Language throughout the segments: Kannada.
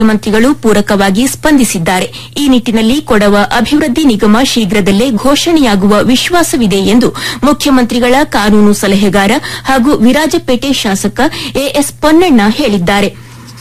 ಮುಖ್ಯಮಂತ್ರಿಗಳು ಪೂರಕವಾಗಿ ಸ್ಪಂದಿಸಿದ್ದಾರೆ ಈ ನಿಟ್ಟಿನಲ್ಲಿ ಕೊಡವ ಅಭಿವೃದ್ಧಿ ನಿಗಮ ಶೀಘ್ರದಲ್ಲೇ ಘೋಷಣೆಯಾಗುವ ವಿಶ್ವಾಸವಿದೆ ಎಂದು ಮುಖ್ಯಮಂತ್ರಿಗಳ ಕಾನೂನು ಸಲಹೆಗಾರ ಹಾಗೂ ವಿರಾಜಪೇಟೆ ಶಾಸಕ ಎಎಸ್ ಪೊನ್ನಣ್ಣ ಹೇಳಿದ್ದಾರೆ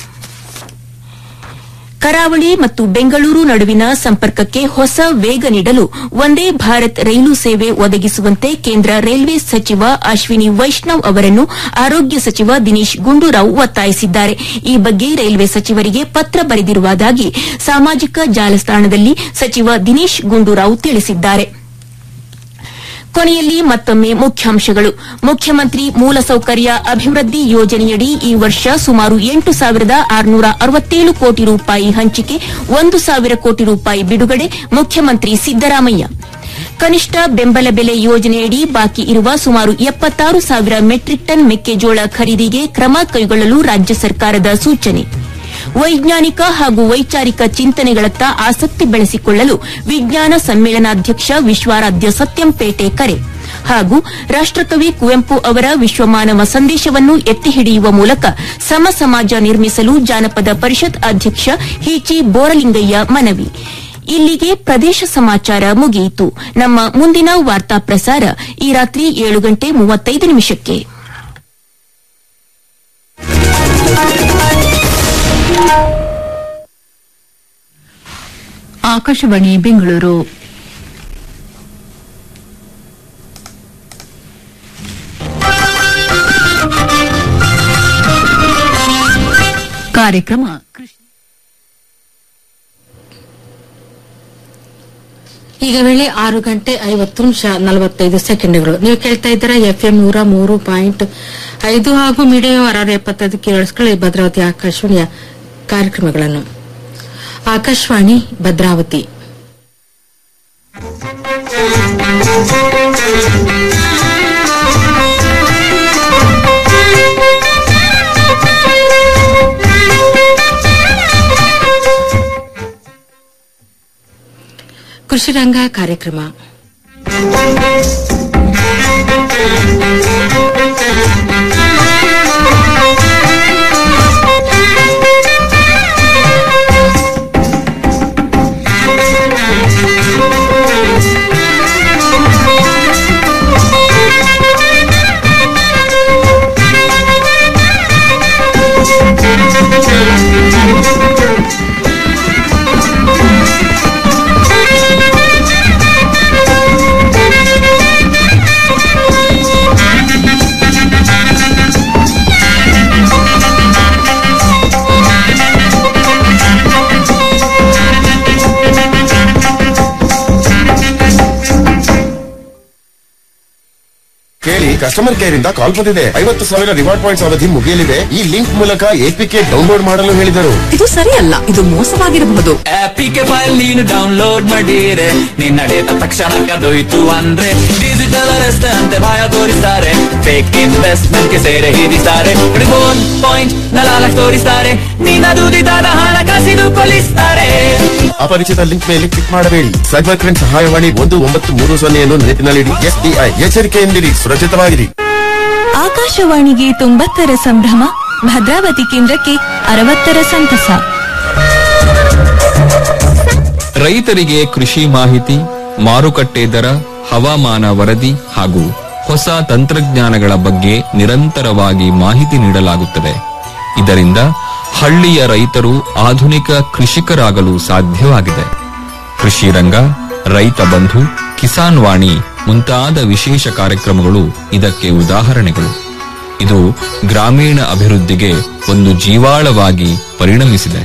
ಕರಾವಳಿ ಮತ್ತು ಬೆಂಗಳೂರು ನಡುವಿನ ಸಂಪರ್ಕಕ್ಕೆ ಹೊಸ ವೇಗ ನೀಡಲು ವಂದೇ ಭಾರತ್ ರೈಲು ಸೇವೆ ಒದಗಿಸುವಂತೆ ಕೇಂದ್ರ ರೈಲ್ವೆ ಸಚಿವ ಅಶ್ವಿನಿ ವೈಷ್ಣವ್ ಅವರನ್ನು ಆರೋಗ್ಯ ಸಚಿವ ದಿನೇಶ್ ಗುಂಡೂರಾವ್ ಒತ್ತಾಯಿಸಿದ್ದಾರೆ ಈ ಬಗ್ಗೆ ರೈಲ್ವೆ ಸಚಿವರಿಗೆ ಪತ್ರ ಬರೆದಿರುವುದಾಗಿ ಸಾಮಾಜಿಕ ಜಾಲತಾಣದಲ್ಲಿ ಸಚಿವ ದಿನೇಶ್ ಗುಂಡೂರಾವ್ ತಿಳಿಸಿದ್ದಾರೆ ಕೊನೆಯಲ್ಲಿ ಮತ್ತೊಮ್ಮೆ ಮುಖ್ಯಾಂಶಗಳು ಮುಖ್ಯಮಂತ್ರಿ ಮೂಲಸೌಕರ್ಯ ಅಭಿವೃದ್ಧಿ ಯೋಜನೆಯಡಿ ಈ ವರ್ಷ ಸುಮಾರು ಎಂಟು ಸಾವಿರದ ಆರುನೂರ ಅರವತ್ತೇಳು ಕೋಟಿ ರೂಪಾಯಿ ಹಂಚಿಕೆ ಒಂದು ಸಾವಿರ ಕೋಟಿ ರೂಪಾಯಿ ಬಿಡುಗಡೆ ಮುಖ್ಯಮಂತ್ರಿ ಸಿದ್ದರಾಮಯ್ಯ ಕನಿಷ್ಠ ಬೆಂಬಲ ಬೆಲೆ ಯೋಜನೆಯಡಿ ಬಾಕಿ ಇರುವ ಸುಮಾರು ಎಪ್ಪತ್ತಾರು ಸಾವಿರ ಮೆಟ್ರಿಕ್ ಟನ್ ಮೆಕ್ಕೆಜೋಳ ಖರೀದಿಗೆ ಕ್ರಮ ಕೈಗೊಳ್ಳಲು ರಾಜ್ಯ ಸರ್ಕಾರದ ಸೂಚನೆ ವೈಜ್ಞಾನಿಕ ಹಾಗೂ ವೈಚಾರಿಕ ಚಿಂತನೆಗಳತ್ತ ಆಸಕ್ತಿ ಬೆಳೆಸಿಕೊಳ್ಳಲು ವಿಜ್ಞಾನ ಸಮ್ಮೇಳನಾಧ್ಯಕ್ಷ ವಿಶ್ವಾರಾಧ್ಯ ಸತ್ಯಂಪೇಟೆ ಕರೆ ಹಾಗೂ ರಾಷ್ಟಕವಿ ಕುವೆಂಪು ಅವರ ವಿಶ್ವಮಾನವ ಸಂದೇಶವನ್ನು ಎತ್ತಿ ಹಿಡಿಯುವ ಮೂಲಕ ಸಮ ಸಮಾಜ ನಿರ್ಮಿಸಲು ಜಾನಪದ ಪರಿಷತ್ ಅಧ್ಯಕ್ಷ ಹೀಚಿ ಬೋರಲಿಂಗಯ್ಯ ಮನವಿ ಇಲ್ಲಿಗೆ ಪ್ರದೇಶ ಸಮಾಚಾರ ಮುಗಿಯಿತು ನಮ್ಮ ಮುಂದಿನ ವಾರ್ತಾ ಪ್ರಸಾರ ಈ ರಾತ್ರಿ ಏಳು ಗಂಟೆ ಮೂವತ್ತೈದು ನಿಮಿಷಕ್ಕೆ ಆಕಾಶವಾಣಿ ಬೆಂಗಳೂರು ಕಾರ್ಯಕ್ರಮ ಕೃಷಿ ಈಗ ವೇಳೆ ಆರು ಗಂಟೆ ಐವತ್ತು ನಿಮಿಷ ನಲವತ್ತೈದು ಸೆಕೆಂಡ್ಗಳು ನೀವು ಕೇಳ್ತಾ ಇದ್ದೀರಾ ಎಫ್ಎಂ ನೂರ ಮೂರು ಪಾಯಿಂಟ್ ಐದು ಹಾಗೂ ಮೀಡಿಯಂ ಆರು ಎಪ್ಪತ್ತೈದು ಕೇಳಿಸ್ಕೊಳ್ಳಿ ಭದ್ರಾವತಿ ಆಕಾಶವಾಣಿಯ ಕಾರ್ಯಕ್ರಮಗಳನ್ನು ಆಕಾಶವಾಣಿ ಭದ್ರಾವತಿ ಕೃಷಿ ರಂಗ ಕಾರ್ಯಕ್ರಮ ಕೇಳಿ ಕಸ್ಟಮರ್ ಕೇರ್ ಇಂದ ಕಾಲ್ ಬಂದಿದೆ ಐವತ್ತು ಸಾವಿರ ರಿವಾರ್ಡ್ ಪಾಯಿಂಟ್ಸ್ ಅವಧಿ ಮುಗಿಯಲಿದೆ ಈ ಲಿಂಕ್ ಮೂಲಕ ಎಪಿಕೆ ಡೌನ್ಲೋಡ್ ಮಾಡಲು ಹೇಳಿದರು ಇದು ಸರಿಯಲ್ಲ ಇದು ಮೋಸವಾಗಿರಬಹುದು ಆಪಿಗೆ ಫೈಲ್ ನೀನು ಡೌನ್ಲೋಡ್ ಮಾಡಿರೆ ನಿನ್ನ ಡೇಟಾ ತಕ್ಷಣ ಕದೊಯ್ತು ಅಂದ್ರೆ ಡಿಜಿಟಲ್ ಅರೆಸ್ಟ್ ಅಂತೆ ಭಯ ತೋರಿಸ್ತಾರೆ ಫೇಕ್ ಇನ್ವೆಸ್ಟ್ಮೆಂಟ್ ಗೆ ಸೇರೆ ಹಿಡಿಸ್ತಾರೆ ರಿಬೋನ್ ಪಾಯಿಂಟ್ ನಲಾಲಕ್ ತೋರಿಸ್ತಾರೆ ನಿನ್ನ ದುಡಿದಾದ ಹಣ ಕಸಿದು ಕೊಲಿಸ್ತಾರೆ ಅಪರಿಚಿತ ಲಿಂಕ್ ಮೇಲೆ ಕ್ಲಿಕ್ ಮಾಡಬೇಡಿ ಸೈಬರ್ ಕ್ರೈಮ್ ಸಹಾಯವಾಣಿ ಒಂದು ಒಂಬತ್ತು ಮೂರು ಸೊನ್ನೆಯನ್ನು ನೆನಪಿನಲ್ಲಿಡಿ ಎಸ್ಬಿಐ ಎಚ್ಚರಿಕೆಯಿಂದಿರಿ ಸುರಕ್ಷಿತವಾಗಿರಿ ಆಕಾಶವಾಣಿಗೆ ತೊಂಬತ್ತರ ಸಂಭ್ರಮ ಭದ್ರಾವತಿ ಕೇಂದ್ರಕ್ಕೆ ಅರವತ್ತರ ಸಂತಸ ರೈತರಿಗೆ ಕೃಷಿ ಮಾಹಿತಿ ಮಾರುಕಟ್ಟೆ ದರ ಹವಾಮಾನ ವರದಿ ಹಾಗೂ ಹೊಸ ತಂತ್ರಜ್ಞಾನಗಳ ಬಗ್ಗೆ ನಿರಂತರವಾಗಿ ಮಾಹಿತಿ ನೀಡಲಾಗುತ್ತದೆ ಇದರಿಂದ ಹಳ್ಳಿಯ ರೈತರು ಆಧುನಿಕ ಕೃಷಿಕರಾಗಲು ಸಾಧ್ಯವಾಗಿದೆ ಕೃಷಿ ರಂಗ ರೈತ ಬಂಧು ಕಿಸಾನ್ ವಾಣಿ ಮುಂತಾದ ವಿಶೇಷ ಕಾರ್ಯಕ್ರಮಗಳು ಇದಕ್ಕೆ ಉದಾಹರಣೆಗಳು ಇದು ಗ್ರಾಮೀಣ ಅಭಿವೃದ್ಧಿಗೆ ಒಂದು ಜೀವಾಳವಾಗಿ ಪರಿಣಮಿಸಿದೆ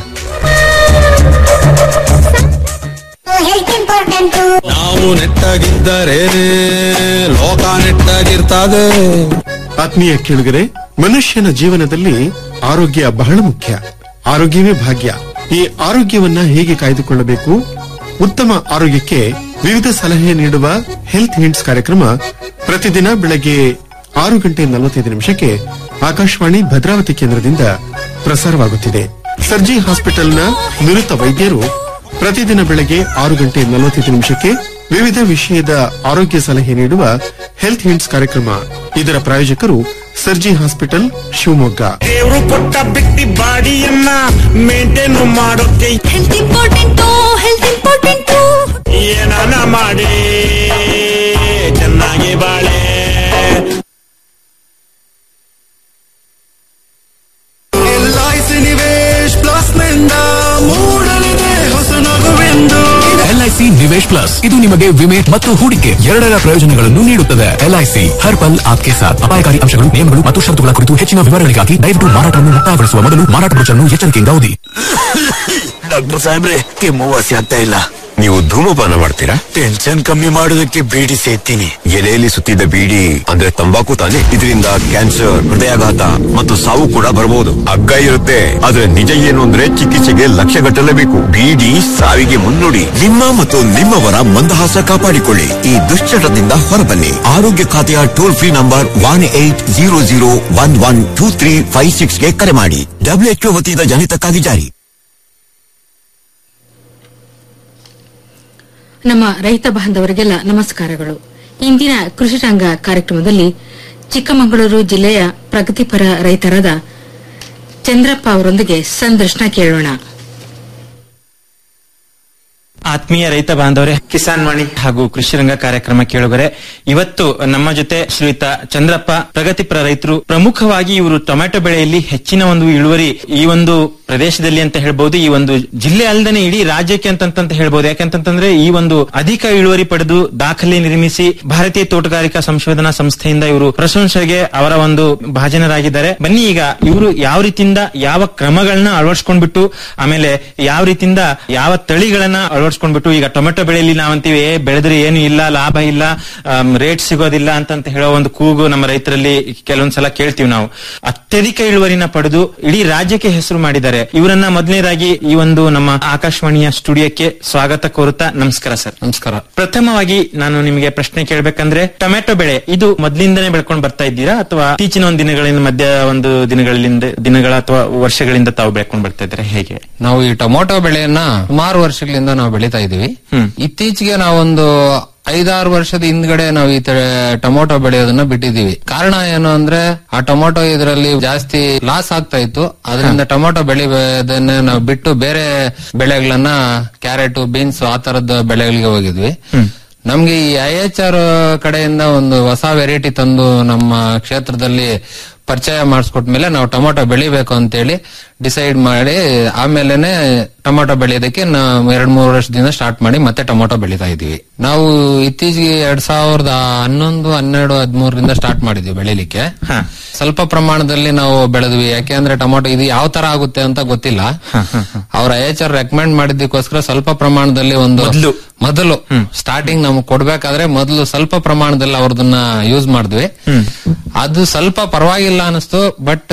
ನಾವು ನೆಟ್ಟಾಗಿದ್ದರೆ ಲೋಕ ನೆಟ್ಟಾಗಿರ್ತದೆ ಆತ್ಮೀಯ ಕೇಳುಗರೆ ಮನುಷ್ಯನ ಜೀವನದಲ್ಲಿ ಆರೋಗ್ಯ ಬಹಳ ಮುಖ್ಯ ಆರೋಗ್ಯವೇ ಭಾಗ್ಯ ಈ ಆರೋಗ್ಯವನ್ನ ಹೇಗೆ ಕಾಯ್ದುಕೊಳ್ಳಬೇಕು ಉತ್ತಮ ಆರೋಗ್ಯಕ್ಕೆ ವಿವಿಧ ಸಲಹೆ ನೀಡುವ ಹೆಲ್ತ್ ಹಿಂಟ್ಸ್ ಕಾರ್ಯಕ್ರಮ ಪ್ರತಿದಿನ ಬೆಳಗ್ಗೆ ಆರು ಗಂಟೆ ನಲವತ್ತೈದು ನಿಮಿಷಕ್ಕೆ ಆಕಾಶವಾಣಿ ಭದ್ರಾವತಿ ಕೇಂದ್ರದಿಂದ ಪ್ರಸಾರವಾಗುತ್ತಿದೆ ಸರ್ಜಿ ಹಾಸ್ಪಿಟಲ್ನ ನುರಿತ ವೈದ್ಯರು ಪ್ರತಿದಿನ ಬೆಳಗ್ಗೆ ಆರು ಗಂಟೆ ನಲವತ್ತೈದು ನಿಮಿಷಕ್ಕೆ ವಿವಿಧ ವಿಷಯದ ಆರೋಗ್ಯ ಸಲಹೆ ನೀಡುವ ಹೆಲ್ತ್ ಹಿಂಟ್ಸ್ ಕಾರ್ಯಕ್ರಮ ಇದರ ಪ್ರಾಯೋಜಕರು ಸರ್ಜಿ ಹಾಸ್ಪಿಟಲ್ ಶಿವಮೊಗ್ಗ ದೇವ್ರು ಕೊಟ್ಟ ಬಿಟ್ಟಿ ಬಾಡಿಯನ್ನ ಮೇಂಟೈನ್ ಮಾಡೋಕೆ ಹೆಲ್ತ್ ಇಂಪಾರ್ಟೆಂಟು ಹೆಲ್ತ್ ಇಂಪಾರ್ಟೆಂಟು ಏನಾನ ಮಾಡಿ ಚೆನ್ನಾಗಿ ಬಾಳೆ L I C Nivesh plus ನಿಂದ ಮೂಡಲಿದೆ ಹೊಸ ನಗುವೆಂದು ಎಲ್ಐಸಿ ನಿವೇಶ್ ಪ್ಲಸ್ ಇದು ನಿಮಗೆ ವಿಮೆ ಮತ್ತು ಹೂಡಿಕೆ ಎರಡರ ಪ್ರಯೋಜನಗಳನ್ನು ನೀಡುತ್ತದೆ ಎಲ್ಐಸಿ ಹರ್ ಪಲ್ ಆಪ್ಕೆ ಸಾಥ್ ಅಪಾಯಕಾರಿ ಅಂಶಗಳು ನಿಯಮಗಳು ಮತ್ತು ಷರತ್ತುಗಳ ಕುರಿತು ಹೆಚ್ಚಿನ ವಿವರಗಳಿಗಾಗಿ ದಯವಿಟ್ಟು ಮಾರಾಟವನ್ನು ಮುಕ್ತಾಯಗೊಳಿಸುವ ಮೊದಲು ಮಾರಾಟ ಬ್ರೋಚರ್ನ್ನು ಎಚ್ಚರಿಕೆಯಿಂದ ಓದಿ ಡಾಕ್ಟರ್ ಸಾಹೇಬ್ರೆ ಕೆಮ್ಮು ವಾಸಿ ಆಗ್ತಾ ಇಲ್ಲ ನೀವು ಧೂಮಪಾನ ಮಾಡ್ತೀರಾ ಟೆನ್ಷನ್ ಕಮ್ಮಿ ಮಾಡೋದಕ್ಕೆ ಬೀಡಿ ಸೇತೀನಿ ಎಲೆಯಲ್ಲಿ ಸುತ್ತಿದ್ದ ಬೀಡಿ ಅಂದ್ರೆ ತಂಬಾಕು ತಾನೆ ಇದರಿಂದ ಕ್ಯಾನ್ಸರ್ ಹೃದಯಾಘಾತ ಮತ್ತು ಸಾವು ಕೂಡ ಬರಬಹುದು ಹಗ್ಗ ಇರುತ್ತೆ ಆದ್ರೆ ನಿಜ ಏನು ಅಂದ್ರೆ ಚಿಕಿತ್ಸೆಗೆ ಲಕ್ಷ ಗಟ್ಟಲೇಬೇಕು ಬೀಡಿ ಸಾವಿಗೆ ಮುನ್ನುಡಿ ನಿಮ್ಮ ಮತ್ತು ನಿಮ್ಮವರ ಮಂದಹಾಸ ಕಾಪಾಡಿಕೊಳ್ಳಿ ಈ ದುಶ್ಚಟದಿಂದ ಹೊರಬನ್ನಿ ಆರೋಗ್ಯ ಖಾತೆಯ toll free number one eight zero zero one one two three five six ಗೆ ಕರೆ ಮಾಡಿ ಡಬ್ಲ್ಯೂಎಚ್ಒ ವತಿಯಿಂದ ಜನಿತಕ್ಕಾಗಿ ಜಾರಿ ನಮ್ಮ ರೈತ ಬಾಂಧವರಿಗೆಲ್ಲ ನಮಸ್ಕಾರಗಳು ಇಂದಿನ ಕೃಷಿ ರಂಗ ಕಾರ್ಯಕ್ರಮದಲ್ಲಿ ಚಿಕ್ಕಮಗಳೂರು ಜಿಲ್ಲೆಯ ಪ್ರಗತಿಪರ ರೈತರಾದ ಚಂದ್ರಪ್ಪ ಅವರೊಂದಿಗೆ ಸಂದರ್ಶನ ಕೇಳೋಣ ಆತ್ಮೀಯ ರೈತ ಬಾಂಧವರೇ ಕಿಸಾನ್ ವಾಣಿ ಹಾಗೂ ಕೃಷಿ ರಂಗ ಕಾರ್ಯಕ್ರಮ ಕೇಳುಗರೆ ಇವತ್ತು ನಮ್ಮ ಜೊತೆ ಶ್ರೀಯುತ ಚಂದ್ರಪ್ಪ ಪ್ರಗತಿಪರ ರೈತರು ಪ್ರಮುಖವಾಗಿ ಇವರು ಟೊಮ್ಯಾಟೊ ಬೆಳೆಯಲ್ಲಿ ಹೆಚ್ಚಿನ ಒಂದು ಇಳುವರಿ ಈ ಒಂದು ಪ್ರದೇಶದಲ್ಲಿ ಅಂತ ಹೇಳ್ಬಹುದು ಈ ಒಂದು ಜಿಲ್ಲೆ ಅಲ್ಲದೆ ಇಡೀ ರಾಜ್ಯಕ್ಕೆ ಅಂತಂತ ಹೇಳ್ಬಹುದು ಯಾಕಂತಂದ್ರೆ ಈ ಒಂದು ಅಧಿಕ ಇಳುವರಿ ಪಡೆದು ದಾಖಲೆ ನಿರ್ಮಿಸಿ ಭಾರತೀಯ ತೋಟಗಾರಿಕಾ ಸಂಶೋಧನಾ ಸಂಸ್ಥೆಯಿಂದ ಇವರು ಪ್ರಶಂಸೆಗೆ ಅವರ ಒಂದು ಭಾಜನರಾಗಿದ್ದಾರೆ ಬನ್ನಿ ಈಗ ಇವರು ಯಾವ ರೀತಿಯಿಂದ ಯಾವ ಕ್ರಮಗಳನ್ನ ಅಳವಡಿಸ್ಕೊಂಡ್ಬಿಟ್ಟು ಆಮೇಲೆ ಯಾವ ರೀತಿಯಿಂದ ಯಾವ ತಳಿಗಳನ್ನ ಅಳವಡಿಸ್ಕೊಂಡ್ಬಿಟ್ಟು ಈಗ ಟೊಮೆಟೊ ಬೆಳೆಯಲ್ಲಿ ನಾವಂತೀವಿ ಏ, ಬೆಳೆದ್ರೆ ಏನು ಇಲ್ಲ ಲಾಭ ಇಲ್ಲ ರೇಟ್ ಸಿಗೋದಿಲ್ಲ ಅಂತಂತ ಹೇಳೋ ಒಂದು ಕೂಗು ನಮ್ಮ ರೈತರಲ್ಲಿ ಕೆಲವೊಂದ್ಸಲ ಕೇಳ್ತೀವಿ ನಾವು ಅತ್ಯಧಿಕ ಇಳುವರಿನ ಪಡೆದು ಇಡೀ ರಾಜ್ಯಕ್ಕೆ ಹೆಸರು ಮಾಡಿದ್ದಾರೆ ಇವರನ್ನ ಮೊದಲನೇದಾಗಿ ಈ ಒಂದು ನಮ್ಮ ಆಕಾಶವಾಣಿಯ ಸ್ಟುಡಿಯೋಕ್ಕೆ ಸ್ವಾಗತ ಕೋರುತ್ತಾ ನಮಸ್ಕಾರ ಸರ್ ನಮಸ್ಕಾರ ಪ್ರಥಮವಾಗಿ ನಾನು ನಿಮಗೆ ಪ್ರಶ್ನೆ ಕೇಳ್ಬೇಕಂದ್ರೆ ಟೊಮೆಟೊ ಬೆಳೆ ಇದು ಮೊದಲಿಂದನೇ ಬೆಳ್ಕೊಂಡು ಬರ್ತಾ ಇದ್ದೀರಾ ಅಥವಾ ಇತ್ತೀಚಿನ ಒಂದು ದಿನಗಳಿಂದ ಮಧ್ಯ ಒಂದು ದಿನಗಳಿಂದ ದಿನಗಳ ಅಥವಾ ವರ್ಷಗಳಿಂದ ತಾವು ಬೆಳ್ಕೊಂಡು ಬರ್ತಾ ಇದ್ದೀರಾ ಹೇಗೆ ನಾವು ಈ ಟೊಮೊಟೊ ಬೆಳೆಯನ್ನ ಸುಮಾರು ವರ್ಷಗಳಿಂದ ನಾವು ಬೆಳೀತಾ ಇದೀವಿ ಇತ್ತೀಚೆಗೆ ನಾವೊಂದು ಐದಾರು ವರ್ಷದ ಹಿಂದ್ಗಡೆ ನಾವು ಈ ತರ ಟೊಮೊಟೊ ಬೆಳೆಯೋದನ್ನ ಬಿಟ್ಟಿದೀವಿ ಕಾರಣ ಏನು ಅಂದ್ರೆ ಆ ಟೊಮೊಟೊ ಇದರಲ್ಲಿ ಜಾಸ್ತಿ ಲಾಸ್ ಆಗ್ತಾ ಇತ್ತು ಅದರಿಂದ ಟೊಮೊಟೊ ಬೆಳೆಯೋದನ್ನ ನಾವು ಬಿಟ್ಟು ಬೇರೆ ಬೆಳೆಗಳನ್ನ ಕ್ಯಾರೆಟ್ ಬೀನ್ಸ್ ಆ ತರದ ಬೆಳೆಗಳಿಗೆ ಹೋಗಿದ್ವಿ ನಮ್ಗೆ ಈ ಐ ಎಚ್ ಆರ್ ಕಡೆಯಿಂದ ಒಂದು ಹೊಸ ವೆರೈಟಿ ತಂದು ನಮ್ಮ ಕ್ಷೇತ್ರದಲ್ಲಿ ಪರಿಚಯ ಮಾಡಿಸ್ಕೊಟ್ಮೇಲೆ ನಾವು ಟೊಮೊಟೊ ಬೆಳಿಬೇಕು ಅಂತೇಳಿ ಡಿಸೈಡ್ ಮಾಡಿ ಆಮೇಲೆನೆ ಟೊಮೊಟೊ ಬೆಳೆಯೋದಕ್ಕೆ ನಾವು ಎರಡ್ ಮೂರು ವರ್ಷದಿಂದ ಸ್ಟಾರ್ಟ್ ಮಾಡಿ ಮತ್ತೆ ಟೊಮೊಟೊ ಬೆಳೀತಾ ಇದೀವಿ ನಾವು ಇತ್ತೀಚೆಗೆ ಎರಡ್ ಸಾವಿರದ ಹನ್ನೊಂದು ಹನ್ನೆರಡು ಹದಿಮೂರರಿಂದ ಸ್ಟಾರ್ಟ್ ಮಾಡಿದ್ವಿ ಬೆಳಿಲಿಕ್ಕೆ ಸ್ವಲ್ಪ ಪ್ರಮಾಣದಲ್ಲಿ ನಾವು ಬೆಳೆದ್ವಿ ಯಾಕೆಂದ್ರೆ ಟೊಮೊಟೊ ಇದು ಯಾವ ತರ ಆಗುತ್ತೆ ಅಂತ ಗೊತ್ತಿಲ್ಲ ಅವ್ರ ಐ ಎಚ್ ಆರ್ ರೆಕಮೆಂಡ್ ಮಾಡಿದ್ದಕ್ಕೋಸ್ಕರ ಸ್ವಲ್ಪ ಪ್ರಮಾಣದಲ್ಲಿ ಒಂದು ಮೊದಲು ಸ್ಟಾರ್ಟಿಂಗ್ ನಮ್ಗೆ ಕೊಡ್ಬೇಕಾದ್ರೆ ಮೊದಲು ಸ್ವಲ್ಪ ಪ್ರಮಾಣದಲ್ಲಿ ಅವ್ರದನ್ನ ಯೂಸ್ ಮಾಡಿದ್ವಿ ಅದು ಸ್ವಲ್ಪ ಪರವಾಗಿಲ್ಲ ಅನಿಸ್ತು ಬಟ್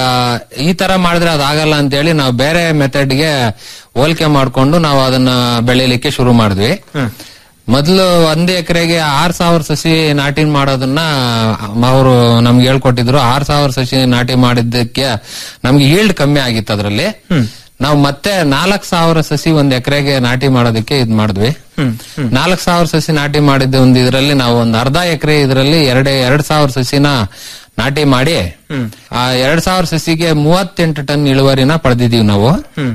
ಈ ತರ ಮಾಡಿದ್ರೆ ಅದಾಗಲ್ಲ ಅಂತೇಳಿ ನಾವು ಬೇರೆ ಮೆಥಡ್ಗೆ ಹೋಲಿಕೆ ಮಾಡ್ಕೊಂಡು ನಾವು ಅದನ್ನ ಬೆಳಿಲಿಕ್ಕೆ ಶುರು ಮಾಡಿದ್ವಿ ಮೊದಲು ಒಂದ್ ಎಕರೆಗೆ ಆರ್ ಸಾವಿರ ಸಸಿ ನಾಟಿ ಮಾಡೋದನ್ನ ಅವರು ನಮ್ಗೆ ಹೇಳ್ಕೊಟ್ಟಿದ್ರು ಆರ್ ಸಾವಿರ ಸಸಿ ನಾಟಿ ಮಾಡಿದ್ದಕ್ಕೆ ನಮ್ಗೆ ಈಲ್ಡ್ ಕಮ್ಮಿ ಆಗಿತ್ತು ಅದ್ರಲ್ಲಿ ನಾವು ಮತ್ತೆ ನಾಲ್ಕ್ ಸಾವಿರ ಸಸಿ ಒಂದ್ ಎಕರೆಗೆ ನಾಟಿ ಮಾಡೋದಕ್ಕೆ ಇದ್ ಮಾಡಿದ್ವಿ ನಾಲ್ಕ್ ಸಾವಿರ ಸಸಿ ನಾಟಿ ಮಾಡಿದ್ದ ಒಂದು ಇದರಲ್ಲಿ ನಾವು ಒಂದ್ ಅರ್ಧ ಎಕರೆ ಇದರಲ್ಲಿ ಎರಡ್ ಎರಡ್ ಸಾವಿರ ಸಸಿನ ನಾಟಿ ಮಾಡಿ ಆ ಎರಡ್ ಸಾವಿರ ಸಸಿಗೆ ಮೂವತ್ತೆಂಟು ಟನ್ ಇಳುವರಿನ ಪಡೆದಿದೀವಿ ನಾವು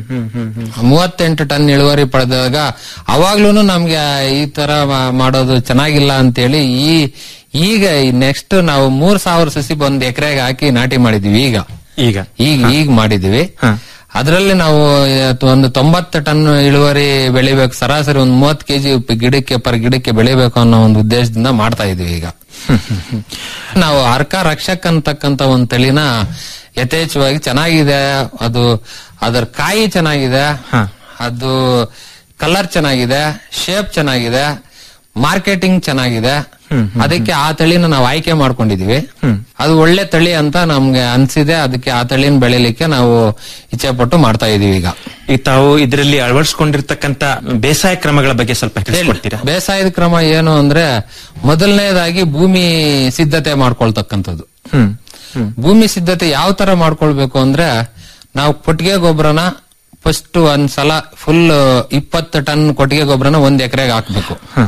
ಮೂವತ್ತೆಂಟು ಟನ್ ಇಳುವರಿ ಪಡೆದಾಗ ಅವಾಗ್ಲೂ ನಮ್ಗೆ ಈ ತರ ಮಾ- ಮಾಡೋದು ಚೆನ್ನಾಗಿಲ್ಲ ಅಂತೇಳಿ ಈ ಈಗ ನೆಕ್ಸ್ಟ್ ನಾವು ಮೂರ್ ಸಾವಿರ ಸಸಿ ಒಂದ್ ಎಕರೆಗೆ ಹಾಕಿ ನಾಟಿ ಮಾಡಿದೀವಿ ಈಗ ಈಗ ಈಗ ಈಗ ಮಾಡಿದೀವಿ ಅದರಲ್ಲಿ ನಾವು ಇವತ್ತು ಒಂದು ತೊಂಬತ್ತು ಟನ್ ಇಳುವರಿ ಬೆಳಿಬೇಕು ಸರಾಸರಿ ಒಂದು ಮೂವತ್ ಕೆಜಿ ಗಿಡಕ್ಕೆ ಪರ್ ಗಿಡಕ್ಕೆ ಬೆಳಿಬೇಕು ಅನ್ನೋ ಒಂದು ಉದ್ದೇಶದಿಂದ ಮಾಡ್ತಾ ಇದೀವಿ ಈಗ ನಾವು ಅರ್ಕ ರಕ್ಷಕ್ ಅಂತಕ್ಕಂತ ಒಂದು ತಳಿನ ಯಥೇಚ್ಛವಾಗಿ ಚೆನ್ನಾಗಿದೆ ಅದು ಅದರ ಕಾಯಿ ಚೆನ್ನಾಗಿದೆ ಅದು ಕಲರ್ ಚೆನ್ನಾಗಿದೆ ಶೇಪ್ ಚೆನ್ನಾಗಿದೆ ಮಾರ್ಕೆಟಿಂಗ್ ಚೆನ್ನಾಗಿದೆ ಅದಕ್ಕೆ ಆ ತಳಿನ ನಾವು ಆಯ್ಕೆ ಮಾಡ್ಕೊಂಡಿದೀವಿ ಅದು ಒಳ್ಳೆ ತಳಿ ಅಂತ ನಮ್ಗೆ ಅನ್ಸಿದೆ ಅದಕ್ಕೆ ಆ ತಳಿನ ಬೆಳಿಲಿಕ್ಕೆ ನಾವು ಇಚ್ಛೆ ಪಟ್ಟು ಮಾಡ್ತಾ ಇದೀವಿ ಈಗ ಈಗ ತಾವು ಇದರಲ್ಲಿ ಅಳವಡಿಸಿಕೊಂಡಿರ್ತಕ್ಕಂತ ಬೇಸಾಯ ಕ್ರಮಗಳ ಬಗ್ಗೆ ಸ್ವಲ್ಪ ತಿಳಿಸ್ಕೊಡ್ತೀರಾ ಬೇಸಾಯದ ಕ್ರಮ ಏನು ಅಂದ್ರೆ ಮೊದಲನೇದಾಗಿ ಭೂಮಿ ಸಿದ್ಧತೆ ಮಾಡ್ಕೊಳ್ತಕ್ಕಂಥದ್ದು ಭೂಮಿ ಸಿದ್ಧತೆ ಯಾವ ತರ ಮಾಡ್ಕೊಳ್ಬೇಕು ಅಂದ್ರೆ ನಾವು ಕೊಟ್ಟಿಗೆ ಗೊಬ್ಬರನ ಫಸ್ಟ್ ಒಂದ್ ಸಲ ಫುಲ್ ಇಪ್ಪತ್ತು ಟನ್ ಕೊಟ್ಟಿಗೆ ಗೊಬ್ಬರನ ಒಂದ್ ಎಕರೆಗೆ ಹಾಕ್ಬೇಕು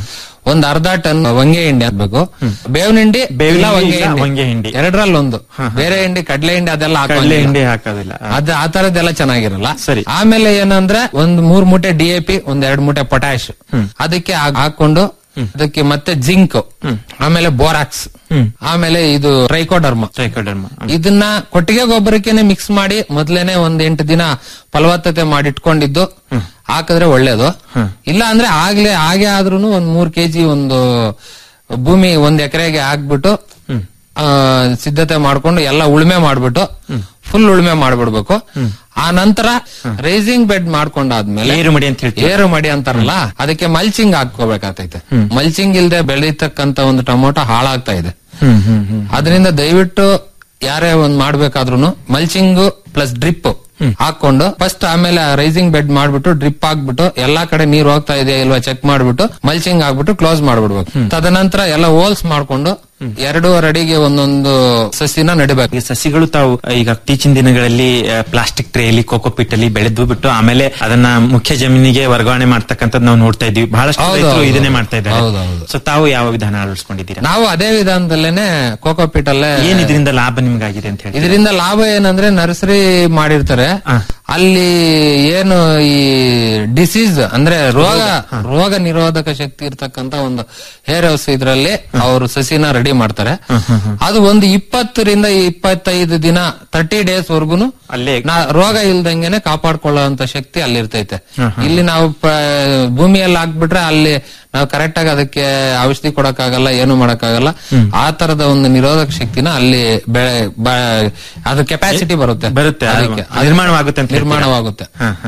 ಒಂದ್ ಅರ್ಧ ಟನ್ ವಂಗೆ ಹಿಂಡಿ ಹಾಕ್ಬೇಕು ಬೇವಿನ ಹಿಂಡಿ ಬೇವಿನ ಇಲ್ಲ ಹಿಂಡಿ ವಂಗೆ ಇಲ್ಲ ಹಿಂಡಿ ವಂಗೆ ಹಿಂಡಿ. ಎರಡರಲ್ಲಿ ಒಂದು ಬೇರೆ ಹಿಂಡಿ ಕಡಲೆ ಹಿಂಡಿ ಅದೆಲ್ಲ ಕಡಲೆ ಹಾಕೋಂಗಿಲ್ಲ. ಹಿಂಡಿ ಹಾಕೋದಿಲ್ಲ ಅದ ಆ ತರದ್ದೆಲ್ಲ ಚೆನ್ನಾಗಿರಲ್ಲ ಸರಿ. ಆಮೇಲೆ ಏನಂದ್ರೆ ಒಂದ್ ಮೂರ್ ಮೂಟೆ ಡಿ ಎ ಪಿ ಒಂದ್ ಎರಡ್ ಮೂಟೆ ಪೊಟ್ಯಾಶ್ ಅದಕ್ಕೆ ಹಾಕ್- ಹಾಕೊಂಡು ಅದಕ್ಕೆ ಮತ್ತೆ ಜಿಂಕ್ ಆಮೇಲೆ ಬೋರಾಕ್ಸ್ ಆಮೇಲೆ ಇದು ಟ್ರೈಕೋಡರ್ಮ ಟ್ರೈಕೋಡರ್ಮ ಇದನ್ನ ಕೊಟ್ಟಿಗೆ ಗೊಬ್ಬರಕ್ಕೆನೆ ಮಿಕ್ಸ್ ಮಾಡಿ ಮೊದ್ಲೇನೆ ಒಂದ್ ಎಂಟು ದಿನ ಫಲವತ್ತತೆ ಮಾಡಿ ಇಟ್ಕೊಂಡಿದ್ದು ಹಾಕಿದ್ರೆ ಒಳ್ಳೇದು ಇಲ್ಲ ಅಂದ್ರೆ ಆಗ್ಲೇ ಹಾಗೆ ಆದ್ರೂನು ಒಂದ್ ಮೂರ್ ಕೆಜಿ ಒಂದು ಭೂಮಿ ಒಂದ್ ಎಕರೆಗೆ ಹಾಕ್ಬಿಟ್ಟು ಆ, ಸಿದ್ಧತೆ ಮಾಡ್ಕೊಂಡು ಎಲ್ಲ ಉಳುಮೆ ಮಾಡ್ಬಿಟ್ಟು ಫುಲ್ ಉಳುಮೆ ಮಾಡ್ಬಿಡ್ಬೇಕು ಆ ನಂತರ ರೈಸಿಂಗ್ ಬೆಡ್ ಮಾಡ್ಕೊಂಡಾದ್ಮೇಲೆ ಏರು ಮಡಿ ಅಂತ ಹೇಳ್ತೀವಿ ಏರು ಮಡಿ ಅಂತಾರಲ್ಲ ಅದಕ್ಕೆ ಮಲ್ಚಿಂಗ್ ಹಾಕೋಬೇಕಾಗ್ತೈತೆ ಮಲ್ಚಿಂಗ್ ಇಲ್ದೆ ಬೆಳೀತಕ್ಕಂತ ಒಂದು ಟೊಮೊಟೊ ಹಾಳಾಗ್ತಾ ಇದೆ ಹ್ಮ್ ಹ್ಮ್ ಹ್ಮ್ ಅದರಿಂದ ದಯವಿಟ್ಟು ಯಾರೇ ಒಂದ್ ಮಾಡ್ಬೇಕಾದ್ರೂ ಮಲ್ಚಿಂಗ್ ಪ್ಲಸ್ ಡ್ರಿಪ್ ಹಾಕೊಂಡು ಫಸ್ಟ್ ಆಮೇಲೆ ರೈಸಿಂಗ್ ಬೆಡ್ ಮಾಡ್ಬಿಟ್ಟು ಡ್ರಿಪ್ ಹಾಕ್ಬಿಟ್ಟು ಎಲ್ಲಾ ಕಡೆ ನೀರ್ ಹೋಗ್ತಾ ಇದೆ ಇಲ್ವಾ ಚೆಕ್ ಮಾಡ್ಬಿಟ್ಟು ಮಲ್ಚಿಂಗ್ ಹಾಕ್ಬಿಟ್ಟು ಕ್ಲೋಸ್ ಮಾಡ್ಬಿಡ್ಬೇಕು ತದನಂತರ ಎಲ್ಲ ಹೋಲ್ಸ್ ಮಾಡ್ಕೊಂಡು ಎರಡೂವರೆ ಅಡಿಗೆ ಒಂದೊಂದು ಸಸಿನ ನಡಿಬೇಕು ಈ ಸಸಿಗಳು ತಾವು ಈಗ ಇತ್ತೀಚಿನ ದಿನಗಳಲ್ಲಿ ಪ್ಲಾಸ್ಟಿಕ್ ಟ್ರೇಲಿ ಕೋಕೋಪಿಟ್ ಅಲ್ಲಿ ಬೆಳೆದು ಬಿಟ್ಟು ಆಮೇಲೆ ಅದನ್ನ ಮುಖ್ಯ ಜಮೀನಿಗೆ ವರ್ಗಾವಣೆ ಮಾಡ್ತಕ್ಕಂಥದ್ದು ನಾವು ನೋಡ್ತಾ ಇದೀವಿ ಬಹಳಷ್ಟು ಹೌದು, ರೈತರು ಹೌದು. ಇದನ್ನೇ ಮಾಡ್ತಾ ಇದ್ದಾರೆ ಹೌದು, ಹೌದು. ಸೊ ತಾವು ಯಾವ ವಿಧಾನ ಅಳವಡಿಸ್ಕೊಂಡಿದ್ದೀರಾ ನಾವು ಅದೇ ವಿಧಾನದಲ್ಲೇನೆ ಕೋಕೋಪೀಟ್ ಅಲ್ಲೇ ಏನ್ ಇದರಿಂದ ಲಾಭ ನಿಮ್ಗಾಗಿದೆ ಅಂತ ಹೇಳಿ ಇದರಿಂದ ಲಾಭ ಏನಂದ್ರೆ ನರ್ಸರಿ ಮಾಡಿರ್ತಾರೆ ಅಲ್ಲಿ ಏನು ಈ ಡಿಸೀಸ್ ಅಂದ್ರೆ ರೋಗ ರೋಗ ನಿರೋಧಕ ಶಕ್ತಿ ಇರ್ತಕ್ಕಂತ ಒಂದು ಹೇರ್ ಹೌಸ್ ಇದ್ರಲ್ಲಿ ಅವರು ಸಸಿನ ರೆಡಿ ಮಾಡ್ತಾರೆ ಅದು ಒಂದು ಇಪ್ಪತ್ತರಿಂದ ಇಪ್ಪತ್ತೈದು ದಿನ ತರ್ಟಿ ಡೇಸ್ ವರ್ಗುನು ಅಲ್ಲೇ ನಾ- ರೋಗ ಇಲ್ದಂಗೆನೆ ಕಾಪಾಡ್ಕೊಳ್ಳುವಂತ ಶಕ್ತಿ ಅಲ್ಲಿ ಇರ್ತೈತೆ ಇಲ್ಲಿ ನಾವು ಪ- ಭೂಮಿಯಲ್ಲಿ ಹಾಕ್ಬಿಟ್ರೆ ಅಲ್ಲಿ ನಾವು ಕರೆಕ್ಟ್ ಆಗಿ ಅದಕ್ಕೆ ಔಷಧಿ ಕೊಡಕ್ಕಾಗಲ್ಲ ಏನು ಮಾಡಕ್ಕಾಗಲ್ಲ ಆ ತರದ ಒಂದು ನಿರೋಧಕ ಶಕ್ತಿನ ಅಲ್ಲಿ ಬೆಳೆ ಬ- ಅದು ಕೆಪಾಸಿಟಿ ಬರುತ್ತೆ ಬರುತ್ತೆ ಅದು ಅದಕ್ಕೆ ನಿರ್ಮಾಣವಾಗುತ್ತೆ ಅಂತ ನಿರ್ಮಾಣವಾಗುತ್ತೆ